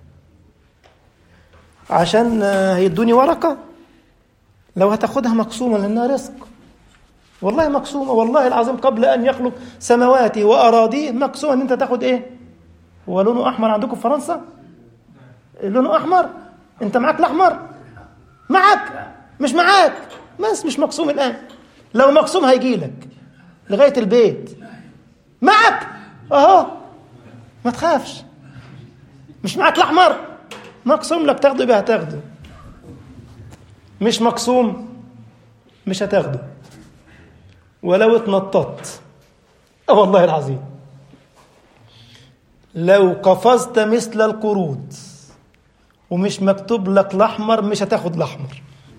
عشان هيدوني ورقه لو هتاخدها مقسومه لانها رزق والله مقسومه والله العظيم قبل ان يخلق سماواته واراضيه مقسومه ان انت تاخد ايه هو لونه احمر عندكم في فرنسا لونه احمر انت معاك الاحمر معك مش معاك بس مش مقسوم الان لو مقسوم هيجي لك لغايه البيت معك اهو ما تخافش مش معاك الاحمر مقسوم لك تاخده يبقى هتاخده مش مقسوم مش هتاخده ولو اتنططت اه والله العظيم لو قفزت مثل القرود ومش مكتوب لك الاحمر مش هتاخد الاحمر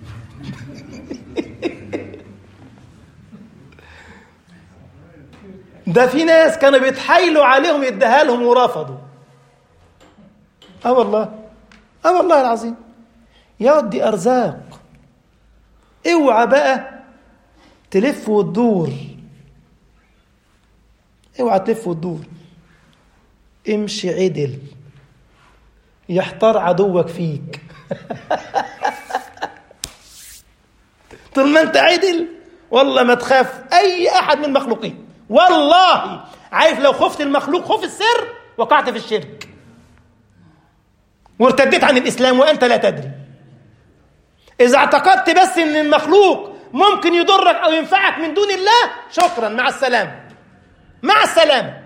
ده في ناس كانوا بيتحايلوا عليهم يديها لهم ورفضوا اه والله اه والله العظيم يا دي ارزاق اوعى بقى تلف وتدور اوعى تلف وتدور امشي عدل يحتار عدوك فيك طول ما انت عدل والله ما تخاف اي احد من المخلوقين والله عارف لو خفت المخلوق خوف السر وقعت في الشرك وارتديت عن الاسلام وانت لا تدري اذا اعتقدت بس ان المخلوق ممكن يضرك او ينفعك من دون الله شكرا مع السلامه مع السلامه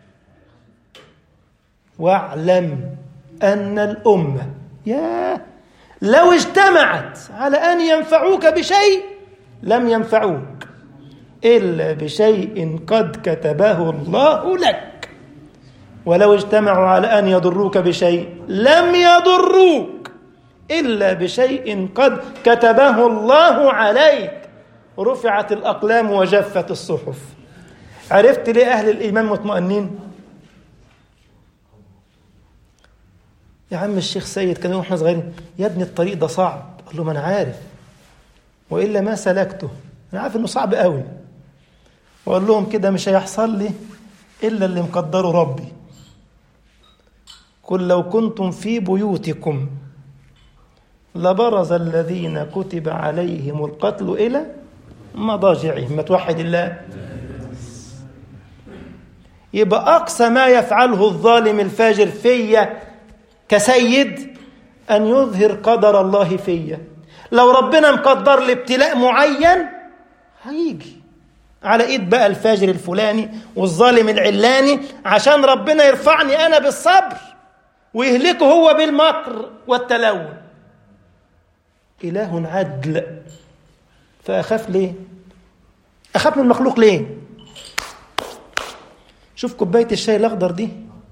واعلم ان الامه يا لو اجتمعت على ان ينفعوك بشيء لم ينفعوك الا بشيء قد كتبه الله لك ولو اجتمعوا على ان يضروك بشيء لم يضروك الا بشيء قد كتبه الله عليك رفعت الأقلام وجفت الصحف عرفت ليه أهل الإيمان مطمئنين يا عم الشيخ سيد كان واحنا صغيرين يا ابني الطريق ده صعب قال له ما انا عارف والا ما سلكته انا عارف انه صعب قوي واقول لهم كده مش هيحصل لي الا اللي مقدره ربي قل لو كنتم في بيوتكم لبرز الذين كتب عليهم القتل الى مضاجعهم ما توحد الله يبقى اقصى ما يفعله الظالم الفاجر فيا كسيد ان يظهر قدر الله فيا لو ربنا مقدر لي ابتلاء معين هيجي على ايد بقى الفاجر الفلاني والظالم العلاني عشان ربنا يرفعني انا بالصبر ويهلكه هو بالمكر والتلون اله عدل فاخاف ليه اخاف من المخلوق ليه شوف كوبايه الشاي الاخضر دي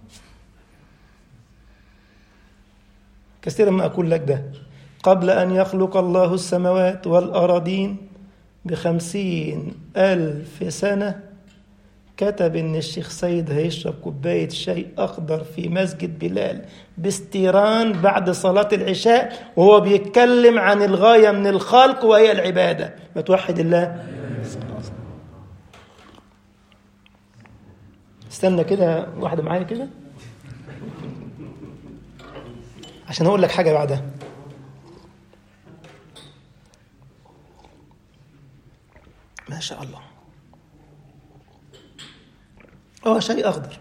كثيرا ما أقول لك ده قبل أن يخلق الله السماوات والأراضين بخمسين ألف سنة كتب إن الشيخ سيد هيشرب كوباية شاي أخضر في مسجد بلال باستيران بعد صلاة العشاء وهو بيتكلم عن الغاية من الخلق وهي العبادة ما توحد الله استنى كده واحدة معايا كده عشان اقول لك حاجه بعدها ما شاء الله اه شيء اخضر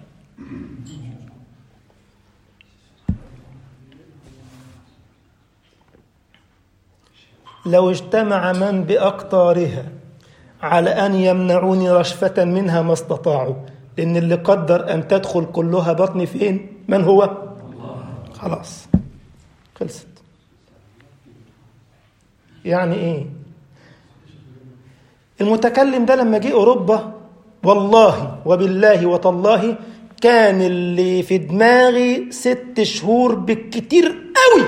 لو اجتمع من باقطارها على ان يمنعوني رشفه منها ما استطاعوا لان اللي قدر ان تدخل كلها بطني فين من هو خلاص خلصت يعني ايه المتكلم ده لما جه اوروبا والله وبالله وتالله كان اللي في دماغي ست شهور بالكتير قوي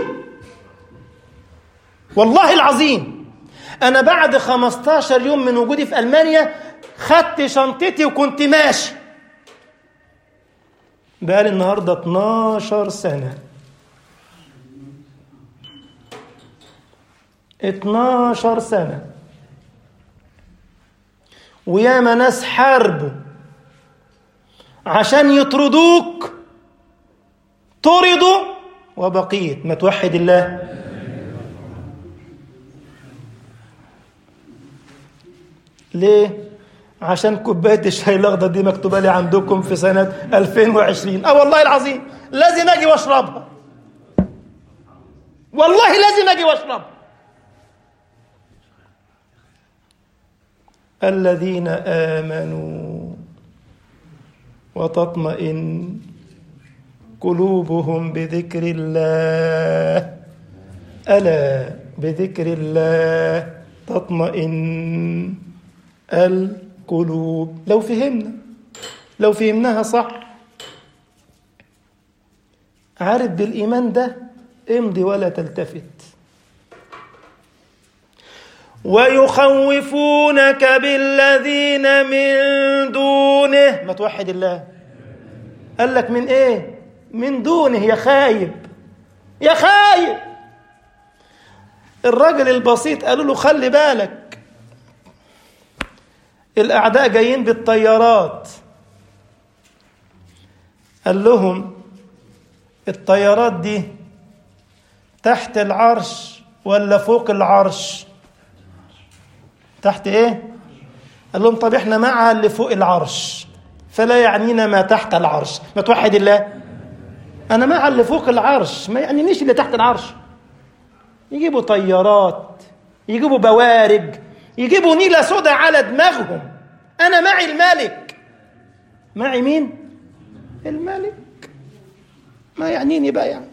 والله العظيم انا بعد 15 يوم من وجودي في المانيا خدت شنطتي وكنت ماشي بقالي النهارده 12 سنه 12 سنة وياما ناس حاربوا عشان يطردوك طردوا وبقيت ما توحد الله ليه؟ عشان كوباية الشاي الأخضر دي مكتوبة لي عندكم في سنة 2020 اه والله العظيم لازم أجي وأشربها والله لازم أجي وأشربها الذين آمنوا وتطمئن قلوبهم بذكر الله ألا بذكر الله تطمئن القلوب لو فهمنا لو فهمناها صح عارف بالإيمان ده امضي ولا تلتفت ويخوفونك بالذين من دونه ما توحد الله قال لك من ايه من دونه يا خايب يا خايب الراجل البسيط قالوا له خلي بالك الاعداء جايين بالطيارات قال لهم الطيارات دي تحت العرش ولا فوق العرش تحت ايه قال لهم طب احنا مع اللي فوق العرش فلا يعنينا ما تحت العرش ما توحد الله انا مع اللي فوق العرش ما يعنينيش اللي تحت العرش يجيبوا طيارات يجيبوا بوارج يجيبوا نيلة سوداء على دماغهم انا معي الملك معي مين الملك ما يعنيني بقى يعني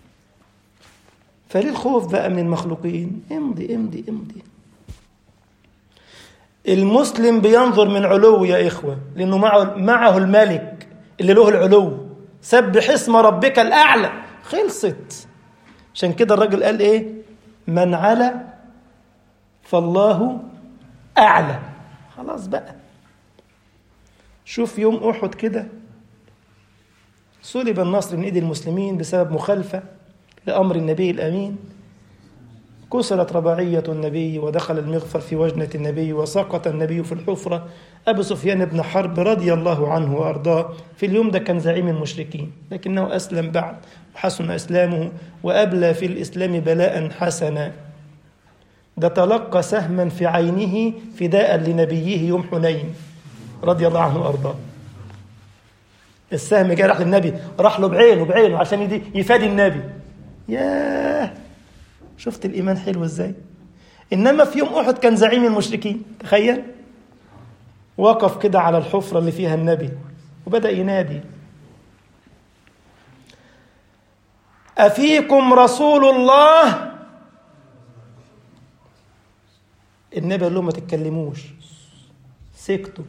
فليه الخوف بقى من المخلوقين امضي امضي امضي المسلم بينظر من علو يا إخوة لأنه معه, معه الملك اللي له العلو سبح اسم ربك الأعلى خلصت عشان كده الراجل قال إيه من علا فالله أعلى خلاص بقى شوف يوم أحد كده سلب النصر من ايدي المسلمين بسبب مخالفه لامر النبي الامين كسرت رباعيه النبي ودخل المغفر في وجنه النبي وسقط النبي في الحفره ابو سفيان بن حرب رضي الله عنه وارضاه في اليوم ده كان زعيم المشركين لكنه اسلم بعد وحسن اسلامه وابلى في الاسلام بلاء حسنا ده تلقى سهما في عينه فداء لنبيه يوم حنين رضي الله عنه وارضاه السهم جاي راح للنبي راح له بعينه بعينه عشان يدي يفادي النبي ياه شفت الايمان حلو ازاي انما في يوم احد كان زعيم المشركين تخيل وقف كده على الحفره اللي فيها النبي وبدا ينادي افيكم رسول الله النبي قال لهم ما تتكلموش سكتوا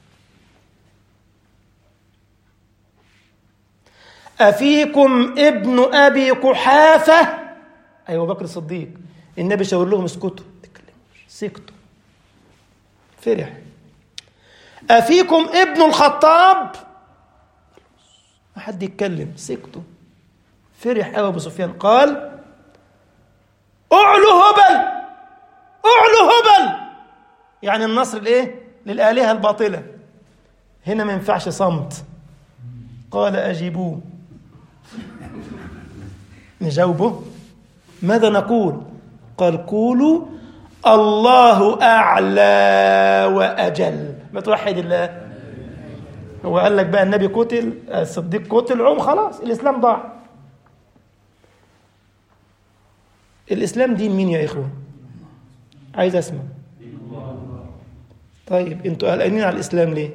أفيكم ابن أبي قحافة أيوة بكر الصديق النبي شاور لهم اسكتوا تكلموش سكتوا فرح أفيكم ابن الخطاب ما حد يتكلم سكتوا فرح قوي أبو سفيان قال أعلو هبل أعلو هبل يعني النصر الإيه للآلهة الباطلة هنا ما ينفعش صمت قال أجيبوه نجاوبه ماذا نقول قال قولوا الله أعلى وأجل ما توحد الله هو قال لك بقى النبي قتل الصديق قتل عم خلاص الإسلام ضاع الإسلام دين مين يا إخوة عايز أسمع طيب انتوا قلقانين على الإسلام ليه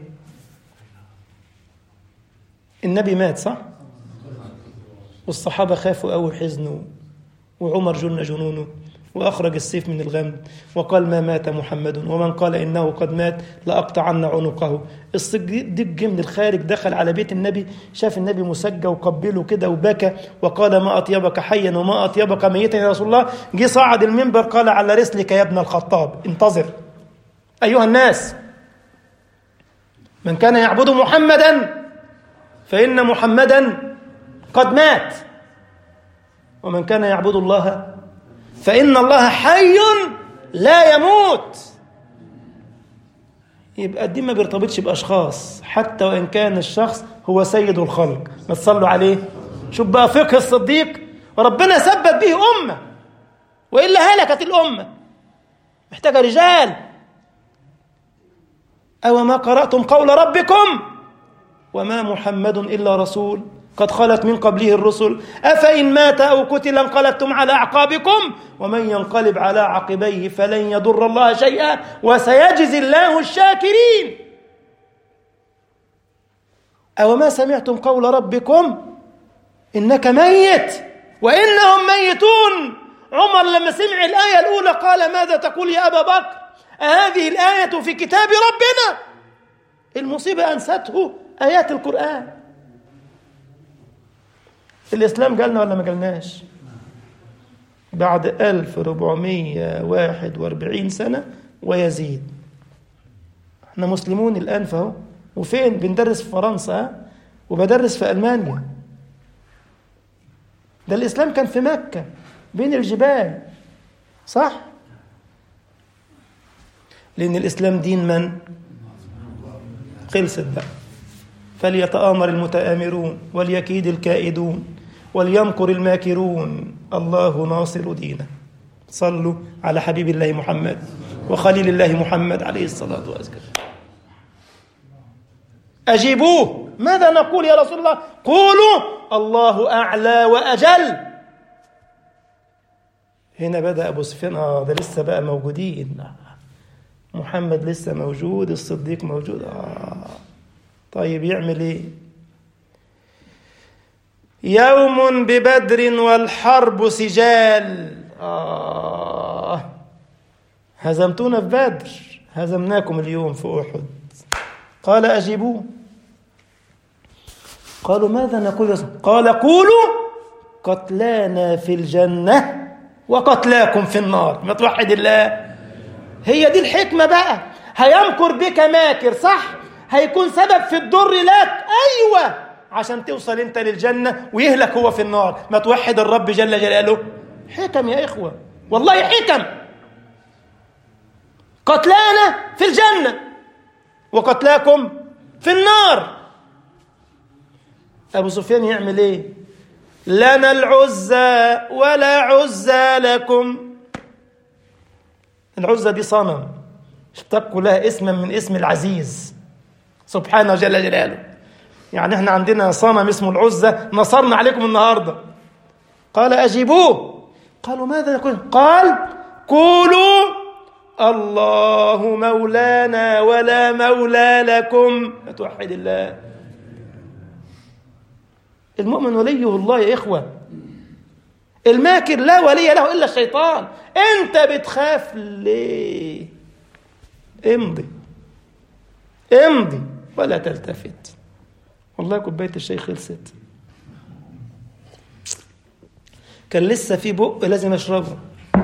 النبي مات صح والصحابة خافوا أوي حزنوا وعمر جن جنونه وأخرج السيف من الغم وقال ما مات محمد ومن قال إنه قد مات لأقطعن عنقه الصديق جه من الخارج دخل على بيت النبي شاف النبي مسجى وقبله كده وبكى وقال ما أطيبك حيا وما أطيبك ميتا يا رسول الله جه صعد المنبر قال على رسلك يا ابن الخطاب انتظر أيها الناس من كان يعبد محمدا فإن محمدا قد مات ومن كان يعبد الله فإن الله حي لا يموت يبقى الدين ما بيرتبطش بأشخاص حتى وإن كان الشخص هو سيد الخلق ما تصلوا عليه شوف بقى فقه الصديق وربنا ثبت به أمة وإلا هلكت الأمة محتاجة رجال أو ما قرأتم قول ربكم وما محمد إلا رسول قد خلت من قبله الرسل أفإن مات أو قتل انقلبتم على أعقابكم ومن ينقلب على عقبيه فلن يضر الله شيئا وسيجزي الله الشاكرين أو ما سمعتم قول ربكم إنك ميت وإنهم ميتون عمر لما سمع الآية الأولى قال ماذا تقول يا أبا بكر هذه الآية في كتاب ربنا المصيبة أنسته آيات القرآن الإسلام قالنا ولا ما قالناش بعد 1441 سنة ويزيد احنا مسلمون الآن فهو وفين بندرس في فرنسا وبدرس في ألمانيا ده الإسلام كان في مكة بين الجبال صح لأن الإسلام دين من خلصت بقى فليتآمر المتآمرون وليكيد الكائدون وليمكر الماكرون الله ناصر دينه صلوا على حبيب الله محمد وخليل الله محمد عليه الصلاة والسلام أجيبوه ماذا نقول يا رسول الله قولوا الله أعلى وأجل هنا بدأ أبو سفيان آه ده لسه بقى موجودين محمد لسه موجود الصديق موجود آه طيب يعمل ايه يوم ببدر والحرب سجال آه هزمتونا في بدر هزمناكم اليوم في أحد قال أجيبوه قالوا ماذا نقول قال قولوا قتلانا في الجنة وقتلاكم في النار ما توحد الله هي دي الحكمة بقى هيمكر بك ماكر صح هيكون سبب في الضر لك ايوه عشان توصل انت للجنه ويهلك هو في النار ما توحد الرب جل جلاله حكم يا اخوه والله حكم قتلانا في الجنه وقتلاكم في النار ابو سفيان يعمل ايه لنا العزى ولا عزى لكم العزى دي صنم اشتقوا لها اسما من اسم العزيز سبحانه جل جلاله يعني احنا عندنا صنم اسمه العزى نصرنا عليكم النهارده قال اجيبوه قالوا ماذا نقول قال قولوا الله مولانا ولا مولى لكم توحد الله المؤمن وليه الله يا إخوة الماكر لا ولي له إلا الشيطان أنت بتخاف ليه امضي امضي ولا تلتفت والله كوباية الشاي خلصت كان لسه في بق لازم اشربه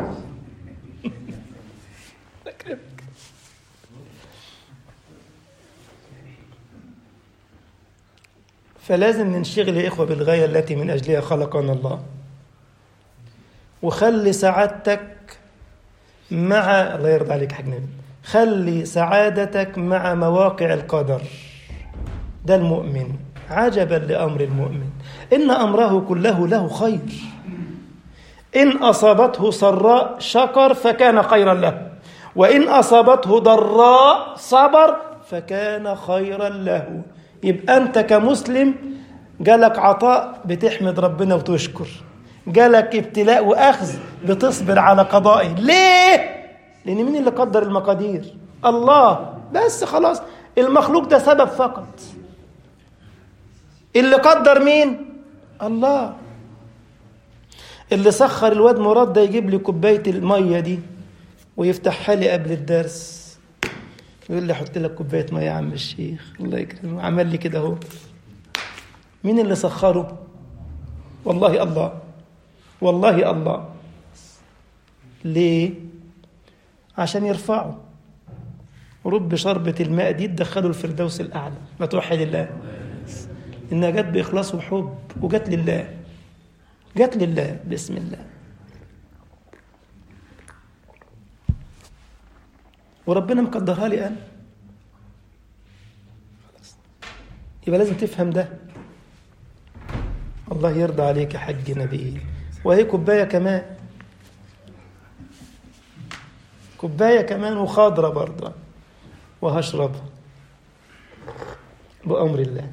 فلازم ننشغل يا إخوة بالغاية التي من أجلها خلقنا الله وخلي سعادتك مع الله يرضى عليك حاج نبي خلي سعادتك مع مواقع القدر ده المؤمن عجبا لأمر المؤمن إن أمره كله له خير إن أصابته سراء شكر فكان خيرا له وإن أصابته ضراء صبر فكان خيرا له يبقى أنت كمسلم جالك عطاء بتحمد ربنا وتشكر جالك ابتلاء وأخذ بتصبر على قضائه ليه؟ لأن مين اللي قدر المقادير؟ الله بس خلاص المخلوق ده سبب فقط اللي قدر مين؟ الله اللي سخر الواد مراد ده يجيب لي كوباية المية دي ويفتحها لي قبل الدرس يقول لي حط لك كوبايه ميه يا عم الشيخ الله يكرمه عمل لي كده اهو مين اللي سخره والله الله والله الله ليه عشان يرفعه رب شربة الماء دي تدخله الفردوس الأعلى ما توحد الله إنها جت بإخلاص وحب وجت لله جت لله بسم الله وربنا مقدرها لي انا يبقى لازم تفهم ده الله يرضى عليك يا حاج نبيل وهي كوبايه كمان كوبايه كمان وخضره برضه وهشربها بأمر الله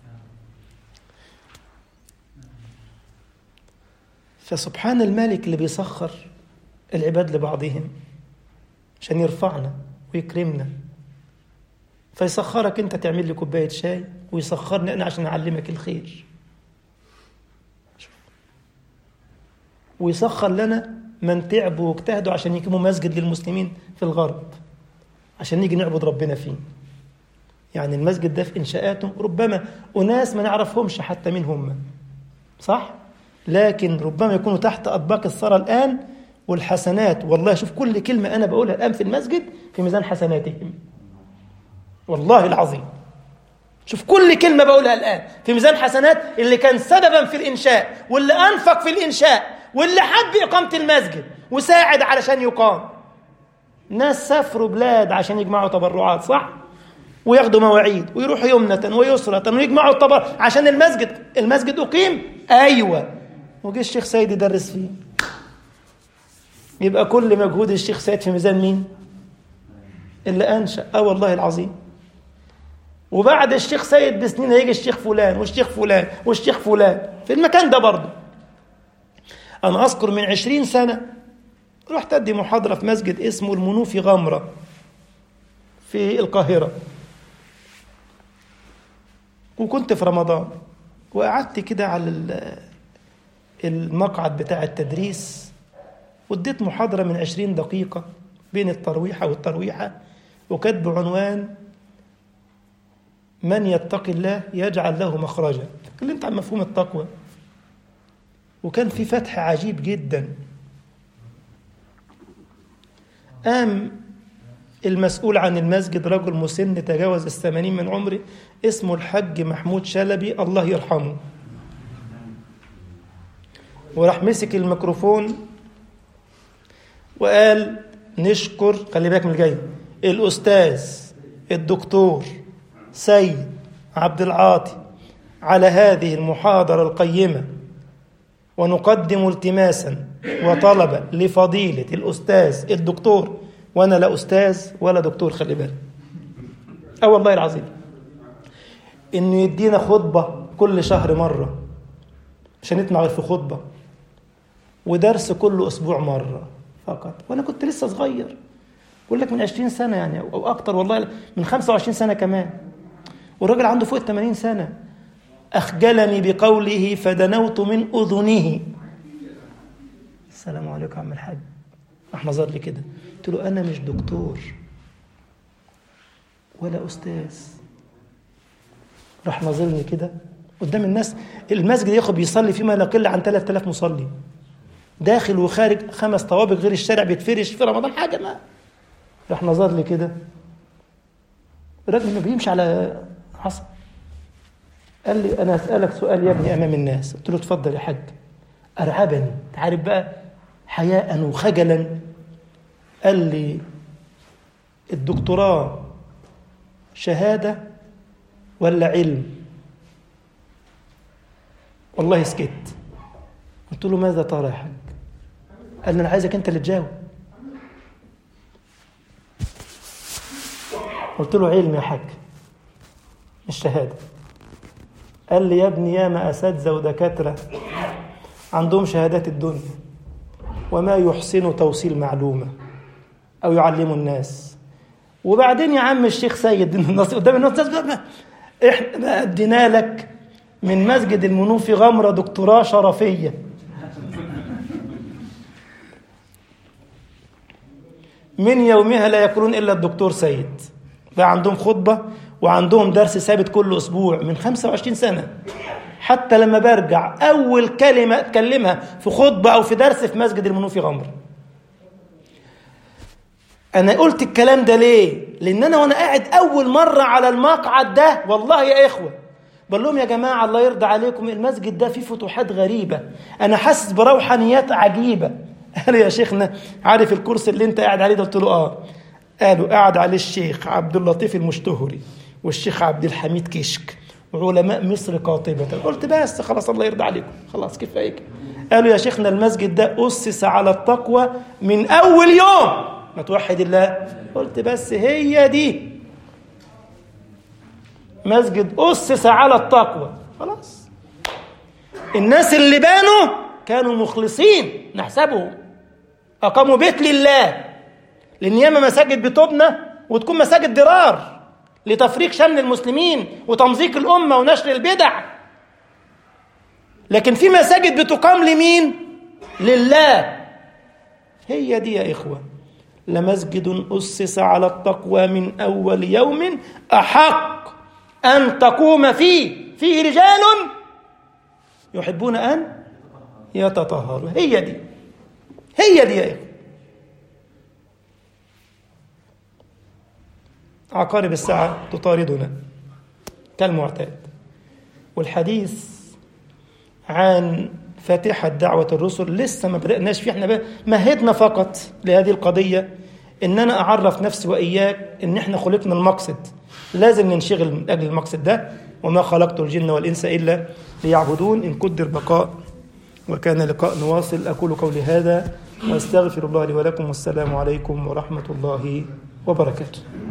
فسبحان الملك اللي بيسخر العباد لبعضهم عشان يرفعنا ويكرمنا فيسخرك انت تعمل لي كوبايه شاي ويسخرني انا عشان اعلمك الخير ويسخر لنا من تعبوا واجتهدوا عشان يقيموا مسجد للمسلمين في الغرب عشان نيجي نعبد ربنا فيه يعني المسجد ده في انشاءاته ربما اناس ما نعرفهمش حتى مين هم صح لكن ربما يكونوا تحت اطباق الثرى الان والحسنات والله شوف كل كلمة أنا بقولها الآن في المسجد في ميزان حسناتهم والله العظيم شوف كل كلمة بقولها الآن في ميزان حسنات اللي كان سببا في الإنشاء واللي أنفق في الإنشاء واللي حب إقامة المسجد وساعد علشان يقام ناس سافروا بلاد عشان يجمعوا تبرعات صح؟ وياخدوا مواعيد ويروحوا يمنة ويسرة ويجمعوا التبرع عشان المسجد المسجد أقيم أيوة وجه الشيخ سيد يدرس فيه يبقى كل مجهود الشيخ سيد في ميزان مين اللي أنشأ اه والله العظيم وبعد الشيخ سيد بسنين هيجي الشيخ فلان والشيخ فلان والشيخ فلان في المكان ده برضه أنا أذكر من عشرين سنة رحت أدي محاضرة في مسجد اسمه المنوفي غمرة في القاهرة وكنت في رمضان وقعدت كده على المقعد بتاع التدريس واديت محاضرة من عشرين دقيقة بين الترويحة والترويحة وكانت بعنوان من يتقي الله يجعل له مخرجا اتكلمت عن مفهوم التقوى وكان في فتح عجيب جدا قام المسؤول عن المسجد رجل مسن تجاوز الثمانين من عمره اسمه الحج محمود شلبي الله يرحمه وراح مسك الميكروفون وقال نشكر خلي بالك من الجاي الأستاذ الدكتور سيد عبد العاطي على هذه المحاضرة القيمة ونقدم التماسا وطلبا لفضيلة الأستاذ الدكتور وأنا لا أستاذ ولا دكتور خلي بالك أه والله العظيم إنه يدينا خطبة كل شهر مرة مش هنتمع غير في خطبة ودرس كل أسبوع مرة فقط وأنا كنت لسه صغير بقول لك من 20 سنة يعني أو أكتر والله من 25 سنة كمان والراجل عنده فوق ال 80 سنة أخجلني بقوله فدنوت من أذنه السلام عليكم يا عم الحاج راح نظر لي كده قلت له أنا مش دكتور ولا أستاذ راح نظرني كده قدام الناس المسجد ياخد بيصلي فيه ما لا يقل عن 3000 مصلي داخل وخارج خمس طوابق غير الشارع بيتفرش في رمضان حاجه ما راح نظر لي كده الراجل ما بيمشي على حصى قال لي انا اسالك سؤال يا ابني امام الناس قلت له اتفضل يا حاج ارعبني تعرف بقى حياء وخجلا قال لي الدكتوراه شهاده ولا علم والله سكت قلت له ماذا ترى يا حاج قال لي انا عايزك انت اللي تجاوب قلت له علم يا حاج مش شهاده قال لي يا ابني ياما اساتذه ودكاتره عندهم شهادات الدنيا وما يحسن توصيل معلومه او يعلموا الناس وبعدين يا عم الشيخ سيد الناس قدام الناس احنا ادينا لك من مسجد المنوفي غمره دكتوراه شرفيه من يومها لا يكون الا الدكتور سيد بقى عندهم خطبه وعندهم درس ثابت كل اسبوع من 25 سنه حتى لما برجع اول كلمه اتكلمها في خطبه او في درس في مسجد المنوفي غمر انا قلت الكلام ده ليه لان انا وانا قاعد اول مره على المقعد ده والله يا اخوه بقول لهم يا جماعه الله يرضى عليكم المسجد ده فيه فتوحات غريبه انا حاسس بروحانيات عجيبه قالوا يا شيخنا عارف الكرسي اللي انت قاعد عليه ده قلت له اه قالوا قاعد عليه الشيخ عبد اللطيف المشتهري والشيخ عبد الحميد كشك وعلماء مصر قاطبة قلت بس خلاص الله يرضى عليكم خلاص كفاية قالوا يا شيخنا المسجد ده أسس على التقوى من أول يوم ما توحد الله قلت بس هي دي مسجد أسس على التقوى خلاص الناس اللي بانوا كانوا مخلصين نحسبهم أقاموا بيت لله لأن ياما مساجد بتبنى وتكون مساجد ضرار لتفريق شمل المسلمين وتمزيق الأمة ونشر البدع لكن في مساجد بتقام لمين؟ لله هي دي يا إخوة لمسجد أسس على التقوى من أول يوم أحق أن تقوم فيه فيه رجال يحبون أن يتطهروا هي دي هي دي يا إخوة عقارب الساعة تطاردنا كالمعتاد والحديث عن فاتحة دعوة الرسل لسه ما بدأناش فيه احنا مهدنا فقط لهذه القضية ان انا اعرف نفسي واياك ان احنا خلقنا المقصد لازم ننشغل من اجل المقصد ده وما خلقت الجن والانس الا ليعبدون ان قدر بقاء وكان لقاء نواصل اقول قولي هذا واستغفر الله لي ولكم والسلام عليكم ورحمه الله وبركاته